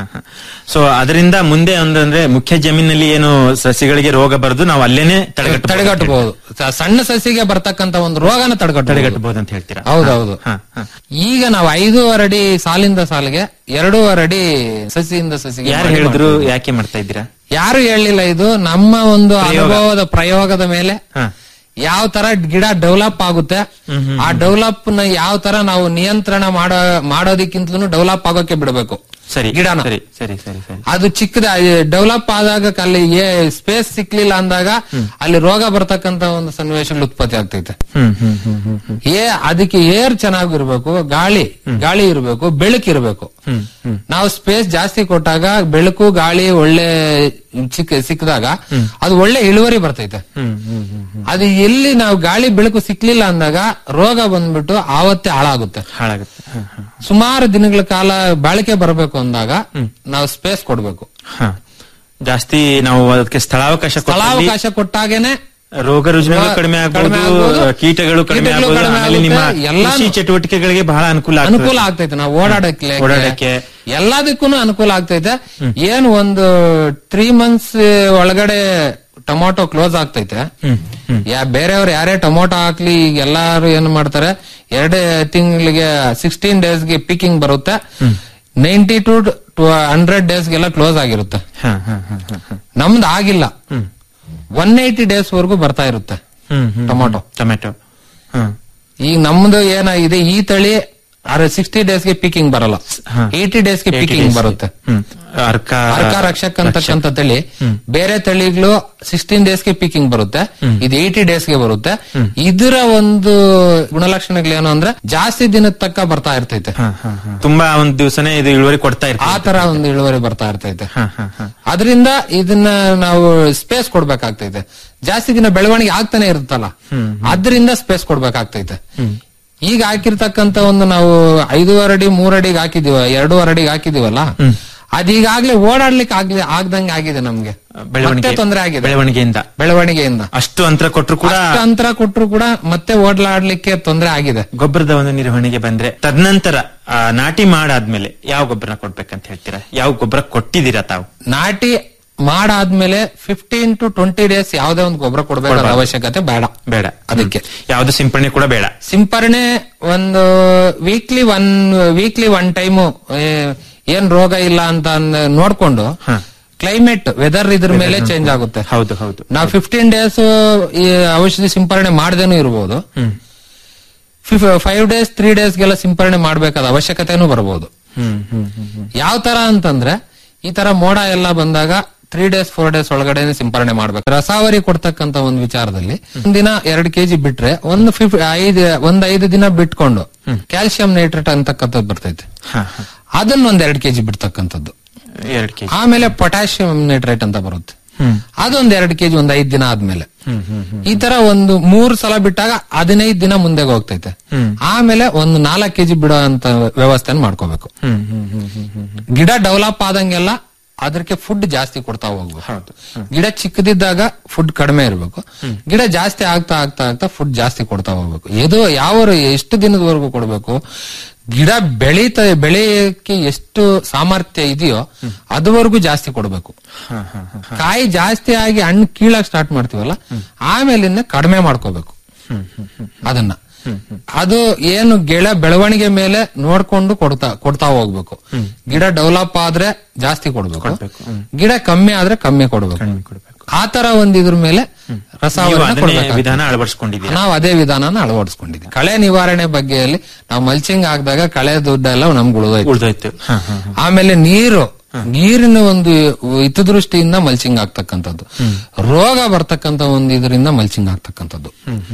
ಸೊ ಅದರಿಂದ ಮುಂದೆ ಒಂದು ಅಂದ್ರೆ ಮುಖ್ಯ ಜಮೀನಲ್ಲಿ ಏನು ಸಸಿಗಳಿಗೆ ರೋಗ ಬರದು ನಾವು ಅಲ್ಲೇನೆ ತಡೆಗಟ್ಟ ತಡೆಗಟ್ಟಬಹುದು ಸ- ಸಣ್ಣ ಸಸಿಗೆ ಬರ್ತಕ್ಕಂತ ಒಂದು ರೋಗನ ತಡೆಗಟ್ಟ ತಡೆಗಟ್ಟಬಹುದು ಅಂತ ಹೇಳ್ತೀರಾ ಹೌದೌದು ಹ, ಹ. ಈಗ ನಾವು ಐದೂವರೆ ಅಡಿ ಸಾಲಿಂದ ಸಾಲಿಗೆ ಎರಡೂವರೆ ಅಡಿ ಸಸಿಯಿಂದ ಸಸಿಗೆ ಯಾರು ಮಾಡಿ ಹೇಳಿದ್ರು ಮಾಡ್ತೀವಿ. ಯಾಕೆ ಮಾಡ್ತಾ ಇದ್ದೀರಾ ಯಾರು ಹೇಳಿಲ್ಲ ಇದು ನಮ್ಮ ಒಂದು ಪ್ರಯೋಗ. ಅನುಭವದ ಪ್ರಯೋಗದ ಮೇಲೆ ಯಾವ ತರ ಗಿಡ ಡೆವಲಪ್ ಆಗುತ್ತೆ ಆ ಡೆವಲಪ್ ನ ಯಾವ ತರ ನಾವು ನಿಯಂತ್ರಣ ಮಾಡೋ ಮಾಡೋದಕ್ಕಿಂತಲೂ ಡೆವಲಪ್ ಆಗೋಕೆ ಬಿಡಬೇಕು ಸರಿ ಗಿಡನ ಸರಿ ಸರಿ ಸರಿ ಸರಿ ಅದು ಚಿಕ್ಕದ ಡೆವಲಪ್ ಆದಾಗ ಅಲ್ಲಿ ಸ್ಪೇಸ್ ಸಿಕ್ಲಿಲ್ಲ ಅಂದಾಗ ಅಲ್ಲಿ ರೋಗ ಬರ್ತಕ್ಕಂತ ಒಂದು ಸನ್ನಿವೇಶಗಳು ಉತ್ಪತ್ತಿ ಆಗ್ತೈತೆ ಹ್ಮ್ ಹ್ಮ್ ಹ್ಮ್ ಹ್ಮ್ ಹ್ಮ್ ಏ ಅದಕ್ಕೆ ಏರ್ ಚೆನ್ನಾಗಿರ್ಬೇಕು ಗಾಳಿ ಗಾಳಿ ಇರಬೇಕು ಬೆಳಕಿರ್ಬೇಕು ಹ್ಮ್ ಹ್ಮ್ ನಾವು ಸ್ಪೇಸ್ ಜಾಸ್ತಿ ಕೊಟ್ಟಾಗ ಬೆಳಕು ಗಾಳಿ ಒಳ್ಳೆ ಚಿಕ್ಕ ಸಿಕ್ಕಿದಾಗ ಅದು ಒಳ್ಳೆ ಇಳುವರಿ ಬರ್ತೈತೆ ಹ್ಮ್ ಹ್ಮ್ ಹ್ಮ್ ಹ್ಮ್ ಅದು ಎಲ್ಲಿ ನಾವು ಗಾಳಿ ಬೆಳಕು ಸಿಕ್ಲಿಲ್ಲ ಅಂದಾಗ ರೋಗ ಬಂದ್ಬಿಟ್ಟು ಆವತ್ತೇ ಹಾಳಾಗುತ್ತೆ ಹಾಳಾಗುತ್ತೆ ಹ, ಹ. ಸುಮಾರು ದಿನಗಳ ಕಾಲ ಬಾಳಿಕೆ ಬರಬೇಕು ಅಂದಾಗ ನಾವು ಸ್ಪೇಸ್ ಕೊಡ್ಬೇಕು ಹ. ಜಾಸ್ತಿ ನಾವು ಅದಕ್ಕೆ ಸ್ಥಳಾವಕಾಶ ಕೊಟ್ಟಲ್ಲಿ ಸ್ಥಳಾವಕಾಶ ಕೊಟ್ಟಾಗೇನೆ ರೋಗ ರುಜಿನಗಳು ರೋಗ ಕಡಿಮೆ ಕಡಿಮೆ ಆಗ್ಬೋದು ಆಗ್ಬೋದು, ಕೀಟಗಳು ಕಡಿಮೆ ಕೀಟಗಳು ಆಗ್ಬೋದು ಕಡಿಮೆ ಆಮೇಲೆ ನಿಮ್ಮ ಆಗುತ್ತೆ, ಎಲ್ಲಾನು- ಕೃಷಿ ಚಟುವಟಿಕೆಗಳಿಗೆ ಬಹಳ ಅನುಕೂಲ ಆಗ್ತದೆ. ಅನುಕೂಲ ಆಗ್ತೈತೆ ನಾವು ಓಡಾಡಕ್ಕೆ ಓಡಾಡಕ್ಕೆ. ಎಲ್ಲದಕ್ಕೂ ಅನುಕೂಲ ಆಗ್ತೈತೆ ಏನು ಒಂದು ತ್ರೀ ಮಂತ್ಸ್ ಒಳಗಡೆ ಟೊಮೊಟೊ ಕ್ಲೋಸ್ ಆಗ್ತೈತೆ ಯಾ ಬೇರೆಯವ್ರು ಯಾರೇ ಟೊಮೊಟೊ ಹಾಕ್ಲಿ ಈಗ ಎಲ್ಲಾರು ಏನ್ ಮಾಡ್ತಾರೆ ಎರಡೇ ತಿಂಗಳಿಗೆ ಸಿಕ್ಸ್ಟೀನ್ ಡೇಸ್ಗೆ ಪಿಕಿಂಗ್ ಬರುತ್ತೆ ನೈಂಟಿ ಟು ಹಂಡ್ರೆಡ್ ಡೇಸ್ಗೆಲ್ಲ ಕ್ಲೋಸ್ ಆಗಿರುತ್ತೆ ಹ, ಹ, ಹ, ಹ, ಹ. ನಮ್ದು ಆಗಿಲ್ಲ ಒನ್ ಏಯ್ಟಿ ಡೇಸ್ ವರ್ಗು ಬರ್ತಾ ಇರುತ್ತೆ ಹ್ಮ್, ಹ್ಮ್, ಟೊಮೊಟೊ ಟೊಮೆಟೊ ಹ. ಈಗ ನಮ್ದು ಏನಾಗಿದೆ ಈ ತಳಿ ಸಿಕ್ಸ್ಟಿ ಡೇಸ್ಗೆ ಪಿಕಿಂಗ್ ಬರಲ್ಲ ಹ. ಏಯ್ಟಿ ಡೇಸ್ಗೆ 80 ಪಿಕಿಂಗ್ days ಗೆ. ಬರುತ್ತೆ ಹ್ಮ್. ಅರ್ಕ ಅರ್ಕ ರಕ್ಷಕ್ ಅಂತಕ್ಕಂಥ ತಳಿ ಬೇರೆ ತಳಿಗಳು ಸಿಕ್ಸ್ಟೀನ್ ಡೇಸ್ಗೆ ಪಿಕಿಂಗ್ ಬರುತ್ತೆ ಇದು ಏಯ್ಟಿ ಡೇಸ್ಗೆ ಬರುತ್ತೆ ಇದರ ಒಂದು ಗುಣಲಕ್ಷಣಗಳು ಏನು ಅಂದ್ರೆ ಜಾಸ್ತಿ ದಿನದ ತಕ್ಕ ಬರ್ತಾ ಇರ್ತೈತೆ ಹ, ಹ, ಹ. ತುಂಬಾ ಒಂದ್ ದಿವಸನೇ ಇದು ಇಳುವರಿ ಕೊಡ್ತಾ ಇರ್ತದೆ ಆ ತರ ಒಂದು ಇಳುವರಿ ಬರ್ತಾ ಇರ್ತೈತೆ ಹ, ಹ, ಹ. ಅದರಿಂದ ಇದನ್ನ ನಾವು ಸ್ಪೇಸ್ ಕೊಡ್ಬೇಕಾಗ್ತೈತೆ ಜಾಸ್ತಿ ದಿನ ಬೆಳವಣಿಗೆ ಆಗ್ತಾನೆ ಇರುತ್ತಲ್ಲ ಅದರಿಂದ ಸ್ಪೇಸ್ ಕೊಡ್ಬೇಕಾಗ್ತೈತೆ ಈಗ ಹಾಕಿರ್ತಕ್ಕಂತ ಒಂದು ನಾವು ಐದೂವರೆ ಅಡಿ ಮೂರ್ ಅಡಿಗೆ ಹಾಕಿದೀವ ಎರಡೂವರೆ ಅಡಿಗೆ ಹಾಕಿದೀವಲ್ಲ ಅದೀಗಾಗ್ಲೇ ಓಡಾಡ್ಲಿಕ್ಕೆ ಆಗ್ಲಿ ಆಗ್ದಂಗೆ ಆಗಿದೆ ನಮ್ಗೆ ಬೆಳವಣಿಗೆ ಮತ್ತೆ ತೊಂದರೆ ಆಗಿದೆ ಬೆಳವಣಿಗೆಯಿಂದ ಬೆಳವಣಿಗೆಯಿಂದ ಅಷ್ಟು ಅಂತರ ಕೊಟ್ಟರು ಕೂಡ ಅಷ್ಟು ಅಂತರ ಕೊಟ್ಟರು ಕೂಡ ಮತ್ತೆ ಓಡಾಡ್ಲಿಕ್ಕೆ ತೊಂದರೆ ಆಗಿದೆ ಗೊಬ್ಬರದ ಒಂದು ನಿರ್ವಹಣೆಗೆ ಬಂದ್ರೆ ತದನಂತರ ಆ, ನಾಟಿ ಮಾಡಾದ್ಮೇಲೆ ಯಾವ ಗೊಬ್ಬರನ ಕೊಡ್ಬೇಕಂತ ಹೇಳ್ತೀರಾ ಯಾವ ಗೊಬ್ಬರ ಕೊಟ್ಟಿದ್ದೀರಾ ತಾವು ನಾಟಿ ಮಾಡಾದ್ಮೇಲೆ ಫಿಫ್ಟೀನ್ ಟು ಟ್ವೆಂಟಿ ಡೇಸ್ ಯಾವ್ದೇ ಒಂದು ಗೊಬ್ಬರ ಕೊಡ್ಬೇಕಾದ ಕೊಡ್ಬಾರ್ದು. ಅವಶ್ಯಕತೆ ಬೇಡ ಬೇಡ ಅದಕ್ಕೆ ಯಾವ್ದು ಸಿಂಪಡಣೆ ಕೂಡ ಬೇಡ ಸಿಂಪರಣೆ ಒಂದು weekly one weekly one time ಏನ್ ರೋಗ ಇಲ್ಲ ಅಂತ ಅಂದ್ ನೋಡ್ಕೊಂಡು ಕ್ಲೈಮೇಟ್ ವೆದರ್ ಇದ್ರ ಮೇಲೆ ಚೇಂಜ್ ಆಗುತ್ತೆ ಹೌದು ಹೌದು ನಾವು ಫಿಫ್ಟೀನ್ ಡೇಸ್ ಈ ಔಷಧಿ ಸಿಂಪರಣೆ ಮಾಡದೇನು ಇರಬಹುದು ಹ್ಮ್ ಫೈವ್ ಡೇಸ್ ತ್ರೀ ಡೇಸ್ಗೆಲ್ಲ ಸಿಂಪರಣೆ ಮಾಡ್ಬೇಕಾದ ಅವಶ್ಯಕತೆನೂ ಬರಬಹುದು ಹ್ಮ್ ಹ್ಮ್ ಹ್ಮ್ ಹ್ಮ್ ಯಾವ ತರ ಅಂತಂದ್ರೆ ಈ ತರ ಮೋಡ ಎಲ್ಲ ಬಂದಾಗ ತ್ರೀ ಡೇಸ್ ಫೋರ್ ಡೇಸ್ ಒಳಗಡೆ ಸಿಂಪರಣೆ ಮಾಡ್ಬೇಕು ರಸಾವರಿ ಕೊಡ್ತಕ್ಕಂತ ಒಂದು ವಿಚಾರದಲ್ಲಿ ಒಂದಿನ ಎರಡು ಕೆಜಿ ಬಿಟ್ರೆ ಒಂದು ಫಿಫ್ ಐದು ಒಂದ್ ಐದು ದಿನ ಬಿಟ್ಕೊಂಡು ಕ್ಯಾಲ್ಸಿಯಂ ನೈಟ್ರೇಟ್ ಅಂತಕ್ಕಂಥದ್ದು ಬರ್ತೈತೆ ಅದನ್ನ ಒಂದ್ ಎರಡು ಕೆಜಿ ಬಿಡ್ತಕ್ಕಂಥದ್ದು ಎರಡ್ ಕೆಜಿ ಆಮೇಲೆ ಪೊಟ್ಯಾಷಿಯಂ ನೈಟ್ರೇಟ್ ಅಂತ ಬರುತ್ತೆ ಅದೊಂದ್ ಎರಡು ಕೆಜಿ ಒಂದ್ ಐದ್ ದಿನ ಆದ್ಮೇಲೆ ಈ ತರ ಒಂದು ಮೂರ್ ಸಲ ಬಿಟ್ಟಾಗ ಹದಿನೈದು ದಿನ ಮುಂದೆಗೆ ಹೋಗ್ತೈತೆ ಆಮೇಲೆ ಒಂದು ನಾಲ್ಕು ಕೆಜಿ ಬಿಡೋ ಅಂತ ವ್ಯವಸ್ಥೆನ ಮಾಡ್ಕೋಬೇಕು ಗಿಡ ಡೆವಲಪ್ ಆದಂಗೆಲ್ಲ ಅದಕ್ಕೆ ಫುಡ್ ಜಾಸ್ತಿ ಕೊಡ್ತಾ ಹೋಗ್ಬೇಕು ಗಿಡ ಚಿಕ್ಕದಿದ್ದಾಗ ಫುಡ್ ಕಡಿಮೆ ಇರಬೇಕು ಗಿಡ ಜಾಸ್ತಿ ಆಗ್ತಾ ಆಗ್ತಾ ಆಗ್ತಾ ಫುಡ್ ಜಾಸ್ತಿ ಕೊಡ್ತಾ ಹೋಗ್ಬೇಕು ಇದು ಯಾವ ಎಷ್ಟು ದಿನದವರೆಗೂ ಕೊಡ್ಬೇಕು ಗಿಡ ಬೆಳೀತ ಬೆಳೆಯಕ್ಕೆ ಎಷ್ಟು ಸಾಮರ್ಥ್ಯ ಇದೆಯೋ ಅದುವರೆಗೂ ಜಾಸ್ತಿ ಕೊಡ್ಬೇಕು ಕಾಯಿ ಜಾಸ್ತಿ ಆಗಿ ಹಣ್ಣು ಕೀಳಕ್ ಸ್ಟಾರ್ಟ್ ಮಾಡ್ತೀವಲ್ಲ ಆಮೇಲಿಂದ ಕಡಿಮೆ ಮಾಡ್ಕೋಬೇಕು ಅದನ್ನ ಅದು ಏನು ಗಿಡ ಬೆಳವಣಿಗೆ ಮೇಲೆ ನೋಡ್ಕೊಂಡು ಕೊಡ್ತಾ ಕೊಡ್ತಾ ಹೋಗ್ಬೇಕು ಗಿಡ ಡೆವಲಪ್ ಆದ್ರೆ ಜಾಸ್ತಿ ಕೊಡ್ಬೇಕು ಗಿಡ ಕಮ್ಮಿ ಆದ್ರೆ ಕಮ್ಮಿ ಕೊಡ್ಬೇಕು ಆ ತರ ಒಂದ್ ಇದ್ರ ಮೇಲೆ ನೀವು ರಸಾವರಣ ಅದನ್ನೇ ಕೊಡ್ಬೇಕಾಗ್ತದೆ. ವಿಧಾನ ಅಳವಡಿಸ್ಕೊಂಡಿದ್ದೀರಾ ನಾವು ಅದೇ ವಿಧಾನನ ಅಳವಡಿಸ್ಕೊಂಡಿದ್ದೀವಿ ಕಳೆ ನಿವಾರಣೆ ಬಗ್ಗೆಯಲ್ಲಿ ನಾವು ಮಲ್ಚಿಂಗ್ ಹಾಕಿದಾಗ ಕಳೆ ದುಡ್ಡೆಲ್ಲ ನಮ್ಗೆ ಉಳಿದೋಯ್ತು ಉಳ್ದೋಯ್ತು ಹ, ಹ, ಹ. ಆಮೇಲೆ ನೀರು ನೀರಿನ ಒಂದು ಹಿತದೃಷ್ಟಿಯಿಂದ ಮಲ್ಚಿಂಗ್ ಆಗ್ತಕ್ಕಂಥದ್ದು ರೋಗ ಬರ್ತಕ್ಕಂಥ ಒಂದು ಇದರಿಂದ ಮಲ್ಚಿಂಗ್ ಆಗ್ತಕ್ಕಂಥದ್ದು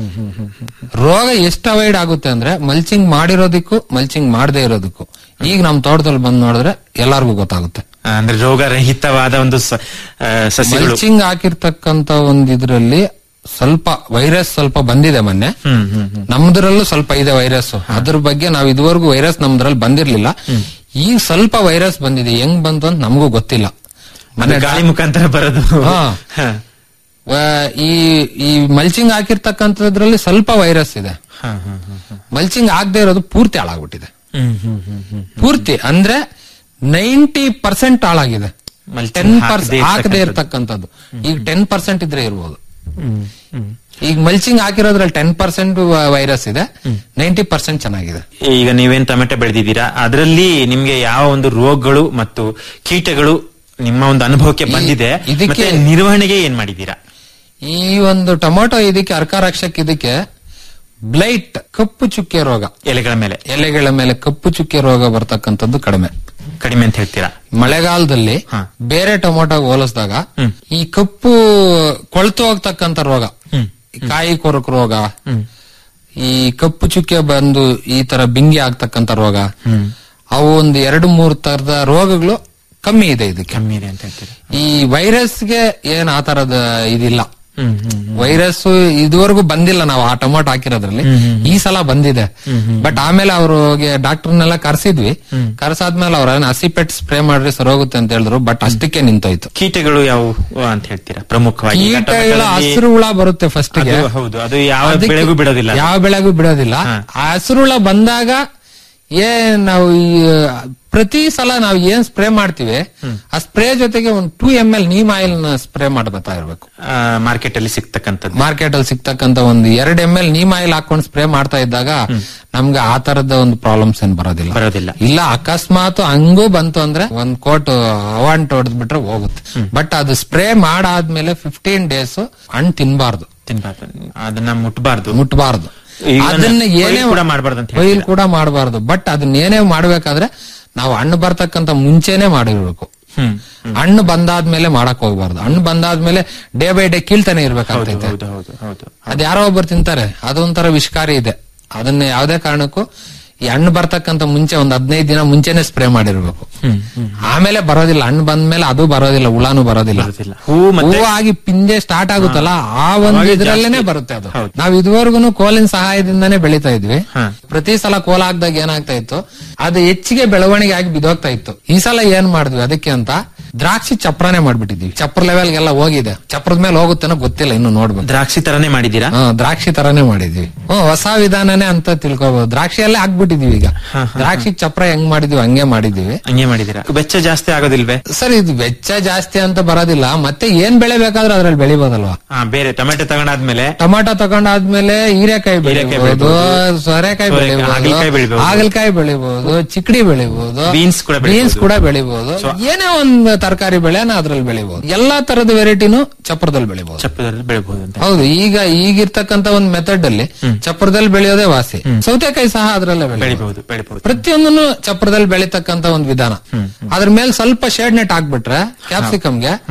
ರೋಗ ಎಷ್ಟು ಅವಾಯ್ಡ್ ಆಗುತ್ತೆ ಅಂದ್ರೆ ಮಲ್ಚಿಂಗ್ ಮಾಡಿರೋದಕ್ಕೂ ಮಲ್ಚಿಂಗ್ ಮಾಡದೇ ಇರೋದಕ್ಕೂ ಈಗ ನಮ್ ತೋಟದಲ್ಲಿ ಬಂದ್ ನೋಡಿದ್ರೆ ಎಲ್ಲಾರ್ಗೂ ಗೊತ್ತಾಗುತ್ತೆ ಆ, ಅಂದ್ರೆ ರೋಗರಹಿತವಾದ ಒಂದು ಸ- ಆ, ಸಸ್ಯಗಳು ಮಲ್ಚಿಂಗ್ ಹಾಕಿರ್ತಕ್ಕಂತ ಒಂದ್ ಇದ್ರಲ್ಲಿ ಸ್ವಲ್ಪ ವೈರಸ್ ಸ್ವಲ್ಪ ಬಂದಿದೆ ಮೊನ್ನೆ ಹ್ಮ್ ಹ್ಮ್ ಹ್ಮ್ ನಮ್ದ್ರಲ್ಲೂ ಸ್ವಲ್ಪ ಇದೆ ವೈರಸ್ ಅದ್ರ ಬಗ್ಗೆ ನಾವು ಇದುವರೆಗೂ ವೈರಸ್ ನಮ್ದ್ರಲ್ಲಿ ಬಂದಿರ್ಲಿಲ್ಲ ಈಗ ಸ್ವಲ್ಪ ವೈರಸ್ ಬಂದಿದೆ ಹೆಂಗ್ ಬಂತು ಅಂತ ನಮಗೂ ಗೊತ್ತಿಲ್ಲ ಅದು ಗಾಳಿ ಮುಖಾಂತರ ಬರೋದು ಹಾ. ಹ. ವ- ಈ ಈ ಮಲ್ಚಿಂಗ್ ಹಾಕಿರ್ತಕ್ಕಂಥದ್ರಲ್ಲಿ ಸ್ವಲ್ಪ ವೈರಸ್ ಇದೆ ಹ, ಹ, ಹ, ಹ. ಮಲ್ಚಿಂಗ್ ಆಗದೆ ಇರೋದು ಪೂರ್ತಿ ಹಾಳಾಗ್ಬಿಟ್ಟಿದೆ ಹ್ಮ್ ಹ್ಮ್ ಹ್ಮ್ ಹ್ಮ್ ಪೂರ್ತಿ ಅಂದ್ರೆ ನೈಂಟಿ ಪರ್ಸೆಂಟ್ ಹಾಳಾಗಿದೆ Mulching ಟೆನ್ ಹಾಕದೇ ಪರ್ಸೆಂಟ್ ಹಾಕದೇ ಇರ್ತಕ್ಕಂಥದ್ದು. ಇರ್ತಕ್ಕಂಥದ್ದು ಈಗ ಟೆನ್ ಪರ್ಸೆಂಟ್ ಇದ್ರೆ ಇರ್ಬೋದು ಹ್ಮ್ ಹ್ಮ್ ಈಗ ಮಲ್ಚಿಂಗ್ ಹಾಕಿರೋದ್ರಲ್ಲಿ ಟೆನ್ ಪರ್ಸೆಂಟ್ ವೈರಸ್ ಇದೆ ನೈಂಟಿ ಪರ್ಸೆಂಟ್ ಚೆನ್ನಾಗಿದೆ ಈಗ ನೀವೇನ್ ಟೊಮೆಟೊ ಬೆಳೆದಿದ್ದೀರಾ ಅದರಲ್ಲಿ ನಿಮ್ಗೆ ಯಾವ ಒಂದು ರೋಗಗಳು ಮತ್ತು ಕೀಟಗಳು ನಿಮ್ಮ ಒಂದು ಅನುಭವಕ್ಕೆ ಬಂದಿದೆ ಇದಕ್ಕೆ- ಮತ್ತೆ ನಿರ್ವಹಣೆಗೆ ಏನ್ ಮಾಡಿದ್ದೀರಾ ಈ ಒಂದು ಟೊಮೊಟೊ ಇದಕ್ಕೆ ಅರ್ಕಾರಕ್ಷಕ್ ಇದಕ್ಕೆ ಬ್ಲೈಟ್ ಕಪ್ಪು ಚುಕ್ಕೆ ರೋಗ ಎಲೆಗಳ ಮೇಲೆ ಎಲೆಗಳ ಮೇಲೆ ಕಪ್ಪು ಚುಕ್ಕೆ ರೋಗ ಬರ್ತಕ್ಕಂಥದ್ದು ಕಡಿಮೆ ಕಡಿಮೆ ಅಂತ ಹೇಳ್ತೀರಾ ಮಳೆಗಾಲದಲ್ಲಿ ಬೇರೆ ಟೊಮೊಟೊ ಹೋಲಿಸಿದಾಗ ಈ ಕಪ್ಪು ಕೊಳ್ತು ಹೋಗ್ತಕ್ಕಂಥ ರೋಗ ಈ ಕಾಯಿ ಕೊರಕು ರೋಗ ಈ ಕಪ್ಪು ಚುಕ್ಕೆ ಬಂದು ಈ ತರ ಬಿಂಗಿ ಆಗ್ತಕ್ಕಂಥ ರೋಗ ಅವು ಒಂದು ಎರಡು ಮೂರು ತರದ ರೋಗಗಳು ಕಮ್ಮಿ ಇದೆ ಇದಕ್ಕೆ ಕಮ್ಮಿ ಇದೆ ಅಂತ ಹೇಳ್ತೀರಾ ಈ ವೈರಸ್ಗೆ ಏನ್ ಆ ತರದ ಇದಿಲ್ಲ ಹ್ಮ್ ಹ್ಮ್ ವೈರಸ್ ಇದುವರೆಗೂ ಬಂದಿಲ್ಲ ನಾವು ಆ ಟೊಮೊಟೊ ಹಾಕಿರೋದ್ರಲ್ಲಿ ಈ ಸಲ ಬಂದಿದೆ ಬಟ್ ಆಮೇಲೆ ಅವ್ರಿಗೆ ಡಾಕ್ಟರ್ನೆಲ್ಲ ಕರ್ಸಿದ್ವಿ ಕರ್ಸಾದ್ಮೇಲೆ ಅವ್ರ ಹಸಿಪೆಟ್ ಸ್ಪ್ರೇ ಮಾಡ್ರಿ ಸರೋಗುತ್ತೆ ಅಂತ ಹೇಳಿದ್ರು ಬಟ್ ಅಷ್ಟಕ್ಕೆ ನಿಂತೋಯ್ತು ಕೀಟಗಳು ಯಾವುವು ಅಂತ ಹೇಳ್ತೀರಾ ಪ್ರಮುಖವಾಗಿ ಈಗ ಕೀಟಗಳ ಟೊಮೆಟೊದಲ್ಲಿ ಹಸಿರು ಹುಳ ಬರುತ್ತೆ ಫಸ್ಟ್ ಅದು ಹೌದು ಅದು ಯಾವ ಅದಕ್ಕೆ- ಬೆಳೆಗೂ ಬಿಡೋದಿಲ್ಲ ಅದು. ಯಾವ ಬೆಳೆಗೂ ಬಿಡೋದಿಲ್ಲ ಆ ಹಸಿರು ಹುಳ ಬಂದಾಗ ಏನ್ ನಾವು ಈ ಪ್ರತಿ ಸಲ ನಾವು ಏನ್ ಸ್ಪ್ರೇ ಮಾಡ್ತೀವಿ ಆ ಸ್ಪ್ರೇ ಜೊತೆಗೆ ಒಂದು two M L neem oil ನ ಸ್ಪ್ರೇ ಮಾಡ್ತಾ ಇರ್ಬೇಕು ಮಾರ್ಕೆಟ್ ಅಲ್ಲಿ ಸಿಗ್ತಕ್ಕಂಥದ್ದು ಮಾರ್ಕೆಟ್ ಅಲ್ಲಿ ಸಿಗ್ತಕ್ಕಂತ ಒಂದು ಎರಡ್ ಎಂ ಎಲ್ ನೀಮ್ ಆಯಿಲ್ ಹಾಕೊಂಡು ಸ್ಪ್ರೇ ಮಾಡ್ತಾ ಇದ್ದಾಗ ನಮ್ಗೆ ಆ ತರದ ಒಂದು ಪ್ರಾಬ್ಲಮ್ಸ್ ಏನ್ ಬರೋದಿಲ್ಲ ಬರೋದಿಲ್ಲ ಇಲ್ಲ ಅಕಸ್ಮಾತ್ ಹಂಗೂ ಬಂತು ಅಂದ್ರೆ ಒಂದ್ ಕೋಟ್ ಅವಾಂಟ್ ಹೊಡೆದ್ ಬಿಟ್ರೆ ಹೋಗುತ್ತೆ ಬಟ್ ಅದು ಸ್ಪ್ರೇ ಮಾಡಾದ್ಮೇಲೆ ಫಿಫ್ಟೀನ್ ಡೇಸ್ ಹಣ್ಣು ತಿನ್ಬಾರ್ದು ತಿನ್ಬಾರ್ದು ಅದನ್ನ ಮುಟ್ಬಾರ್ದು ಮುಟ್ಬಾರ್ದು Even ಅದನ್ನ ಏನೇ ಕೊಯ್ಲು ಕೂಡ ಮಾಡ್ಬಾರ್ದು ಅಂತ ಕೊಯ್ಲು ಕೂಡ ಮಾಡಬಾರ್ದು ಬಟ್ ಅದನ್ನ ಏನೇ ಮಾಡ್ಬೇಕಾದ್ರೆ ನಾವು ಹಣ್ಣು ಬರ್ತಕ್ಕಂತ ಮುಂಚೆನೆ ಮಾಡಿರ್ಬೇಕು ಹ್ಮ್ ಹಣ್ಣು ಬಂದಾದ್ಮೇಲೆ ಮಾಡಕ್ ಹೋಗ್ಬಾರ್ದು ಹಣ್ಣು ಬಂದಾದ್ಮೇಲೆ ಡೇ ಬೈ ಡೇ ಕೀಳ್ತಾನೆ ಇರ್ಬೇಕಾಗ್ತೈತೆ ಹೌದು ಹೌದು ಹೌದು ಅದ್ ಯಾರೋ ಒಬ್ಬರು ತಿಂತಾರೆ ಅದೊಂಥರ ವಿಷಕಾರಿ ಇದೆ ಅದನ್ನ ಯಾವ್ದೇ ಕಾರಣಕ್ಕೂ ಈ ಹಣ್ಣು ಬರ್ತಕ್ಕಂತ ಮುಂಚೆ ಒಂದ್ ಹದಿನೈದು ದಿನ ಮುಂಚೆನೆ ಸ್ಪ್ರೇ ಮಾಡಿರ್ಬೇಕು ಹ್ಮ್ ಹ್ಮ್ ಆಮೇಲೆ ಬರೋದಿಲ್ಲ ಹಣ್ಣು ಬಂದ್ಮೇಲೆ ಅದು ಬರೋದಿಲ್ಲ ಹುಳಾನು ಬರೋದಿಲ್ಲ ಹೂ ಮತ್ತೆ ಹೂವು ಆಗಿ ಪಿಂದೆ ಸ್ಟಾರ್ಟ್ ಆಗುತ್ತಲ್ಲ ಆ ಒಂದು ಅವಾಗ ಇದ್ರಲ್ಲೇನೆ ಜಾಸ್ತಿ. ಬರುತ್ತೆ ಅದು ಹೌದು. ನಾವ್ ಇದುವರೆಗೂ ಕೋಲಿನ ಸಹಾಯದಿಂದಾನೇ ಬೆಳಿತಾ ಇದ್ವಿ ಹಾ. ಪ್ರತಿ ಸಲ ಕೋಲ ಹಾಕ್ದಾಗ ಏನಾಗ್ತಾ ಇತ್ತು ಅದು ಹೆಚ್ಚಿಗೆ ಬೆಳವಣಿಗೆ ಆಗಿ ಬಿದೋಗ್ತಾ ಇತ್ತು ಈ ಸಲ ಏನ್ ಮಾಡಿದ್ವಿ ಅದಕ್ಕೆ ಅಂತ ದ್ರಾಕ್ಷಿ ಚಪ್ರನೇ ಮಾಡ್ಬಿಟ್ಟಿದ್ವಿ ಚಪ್ರ ಲೆವೆಲ್ಗೆಲ್ಲ ಹೋಗಿದೆ ಚಪ್ರದ ಮೇಲೆ ಹೋಗುತ್ತೇನೋ ಗೊತ್ತಿಲ್ಲ ಇನ್ನು ನೋಡ್ಬೇಕು ದ್ರಾಕ್ಷಿ ತರನೇ ಮಾಡಿದ್ದೀರಾ ಹಾ ದ್ರಾಕ್ಷಿ ತರಾನೇ ಮಾಡಿದ್ವಿ ಹ್ಮ್ ಹೊಸ ವಿಧಾನನೇ ಅಂತ ತಿಳ್ಕೊಬಹುದು ದ್ರಾಕ್ಷಿಯಲ್ಲೇ ಹಾಕ್ಬಿಟ್ಟಿದೀವಿ ಈಗ ದ್ರಾಕ್ಷಿ ಚಪ್ರ ಹೆಂಗ್ ಮಾಡಿದ್ವಿ ಹಂಗೆ ಮಾಡಿದೀವಿ ಹಂಗೆ ಮಾಡಿದ್ದೀರಾ ವೆಚ್ಚ ಜಾಸ್ತಿ ಆಗೋದಿಲ್ವೇ ಸರ್ ಇದು ವೆಚ್ಚ ಜಾಸ್ತಿ ಅಂತ ಬರೋದಿಲ್ಲ ಮತ್ತೆ ಏನ್ ಬೆಳೆ ಬೇಕಾದ್ರೂ ಅದ್ರಲ್ಲಿ ಬೆಳಿಬೋದಲ್ವಾ ಹಾ ಬೇರೆ ಟೊಮೆಟೊ ತಗೊಂಡಾದ್ಮೇಲೆ ಟೊಮಾಟೊ ತಗೊಂಡಾದ್ಮೇಲೆ ಹೀರೆಕಾಯಿ ಹೀರೆಕಾಯಿ ಬೆಳಿಬಹುದು ಬೆಳಿಬೋದು. ಸೋರೆಕಾಯಿ ಸೋರೆಕಾಯಿ, ಹಾಗಲಕಾಯಿ ಬೆಳಿಬಹುದು ಬೆಳಿಬೋದು. ಹಾಗಲಕಾಯಿ ಬೆಳಿಬಹುದು ಚಿಕ್ಕಡಿ ಬೆಳಿಬಹುದು Beans ಕೂಡ ಬೆಳಿಬೋದು. ಬೀನ್ಸ್ ಕೂಡ ಬೆಳಿಬಹುದು ಏನೇ ಒಂದು ತರಕಾರಿ ಬೆಳೆನ ಅದ್ರಲ್ಲಿ ಬೆಳಿಬಹುದು ಎಲ್ಲಾ ತರದ ವೆರೈಟಿನೂ ಚಪ್ರದಲ್ಲಿ ಬೆಳಿಬಹುದು ಚಪ್ಪದಲ್ಲಿ ಬೆಳಿಬಹುದು ಅಂತ ಹೌದು ಈಗ ಈಗಿರ್ತಕ್ಕಂತ ಒಂದು ಮೆಥಡ್ ಅಲ್ಲಿ ಚಪ್ರದಲ್ಲಿ ಬೆಳೆಯೋದೇ ವಾಸಿ ಸೌತೆಕಾಯಿ ಸಹ ಅದ್ರಲ್ಲೇ ಬೆಳಿಬಹುದು ಬೆಳಿಬಹುದು ಬೆಳಿಬಹುದು ಪ್ರತಿಯೊಂದನ್ನು ಚಪ್ರದಲ್ಲಿ ಬೆಳಿತಕ್ಕಂತ ಒಂದು ವಿಧಾನ ಅದ್ರ ಮೇಲೆ ಸ್ವಲ್ಪ ಶೇಡ್ ನೆಟ್ ಹಾಕ್ಬಿಟ್ರೆ ಕ್ಯಾಪ್ಸಿಕಮ್ಗೆ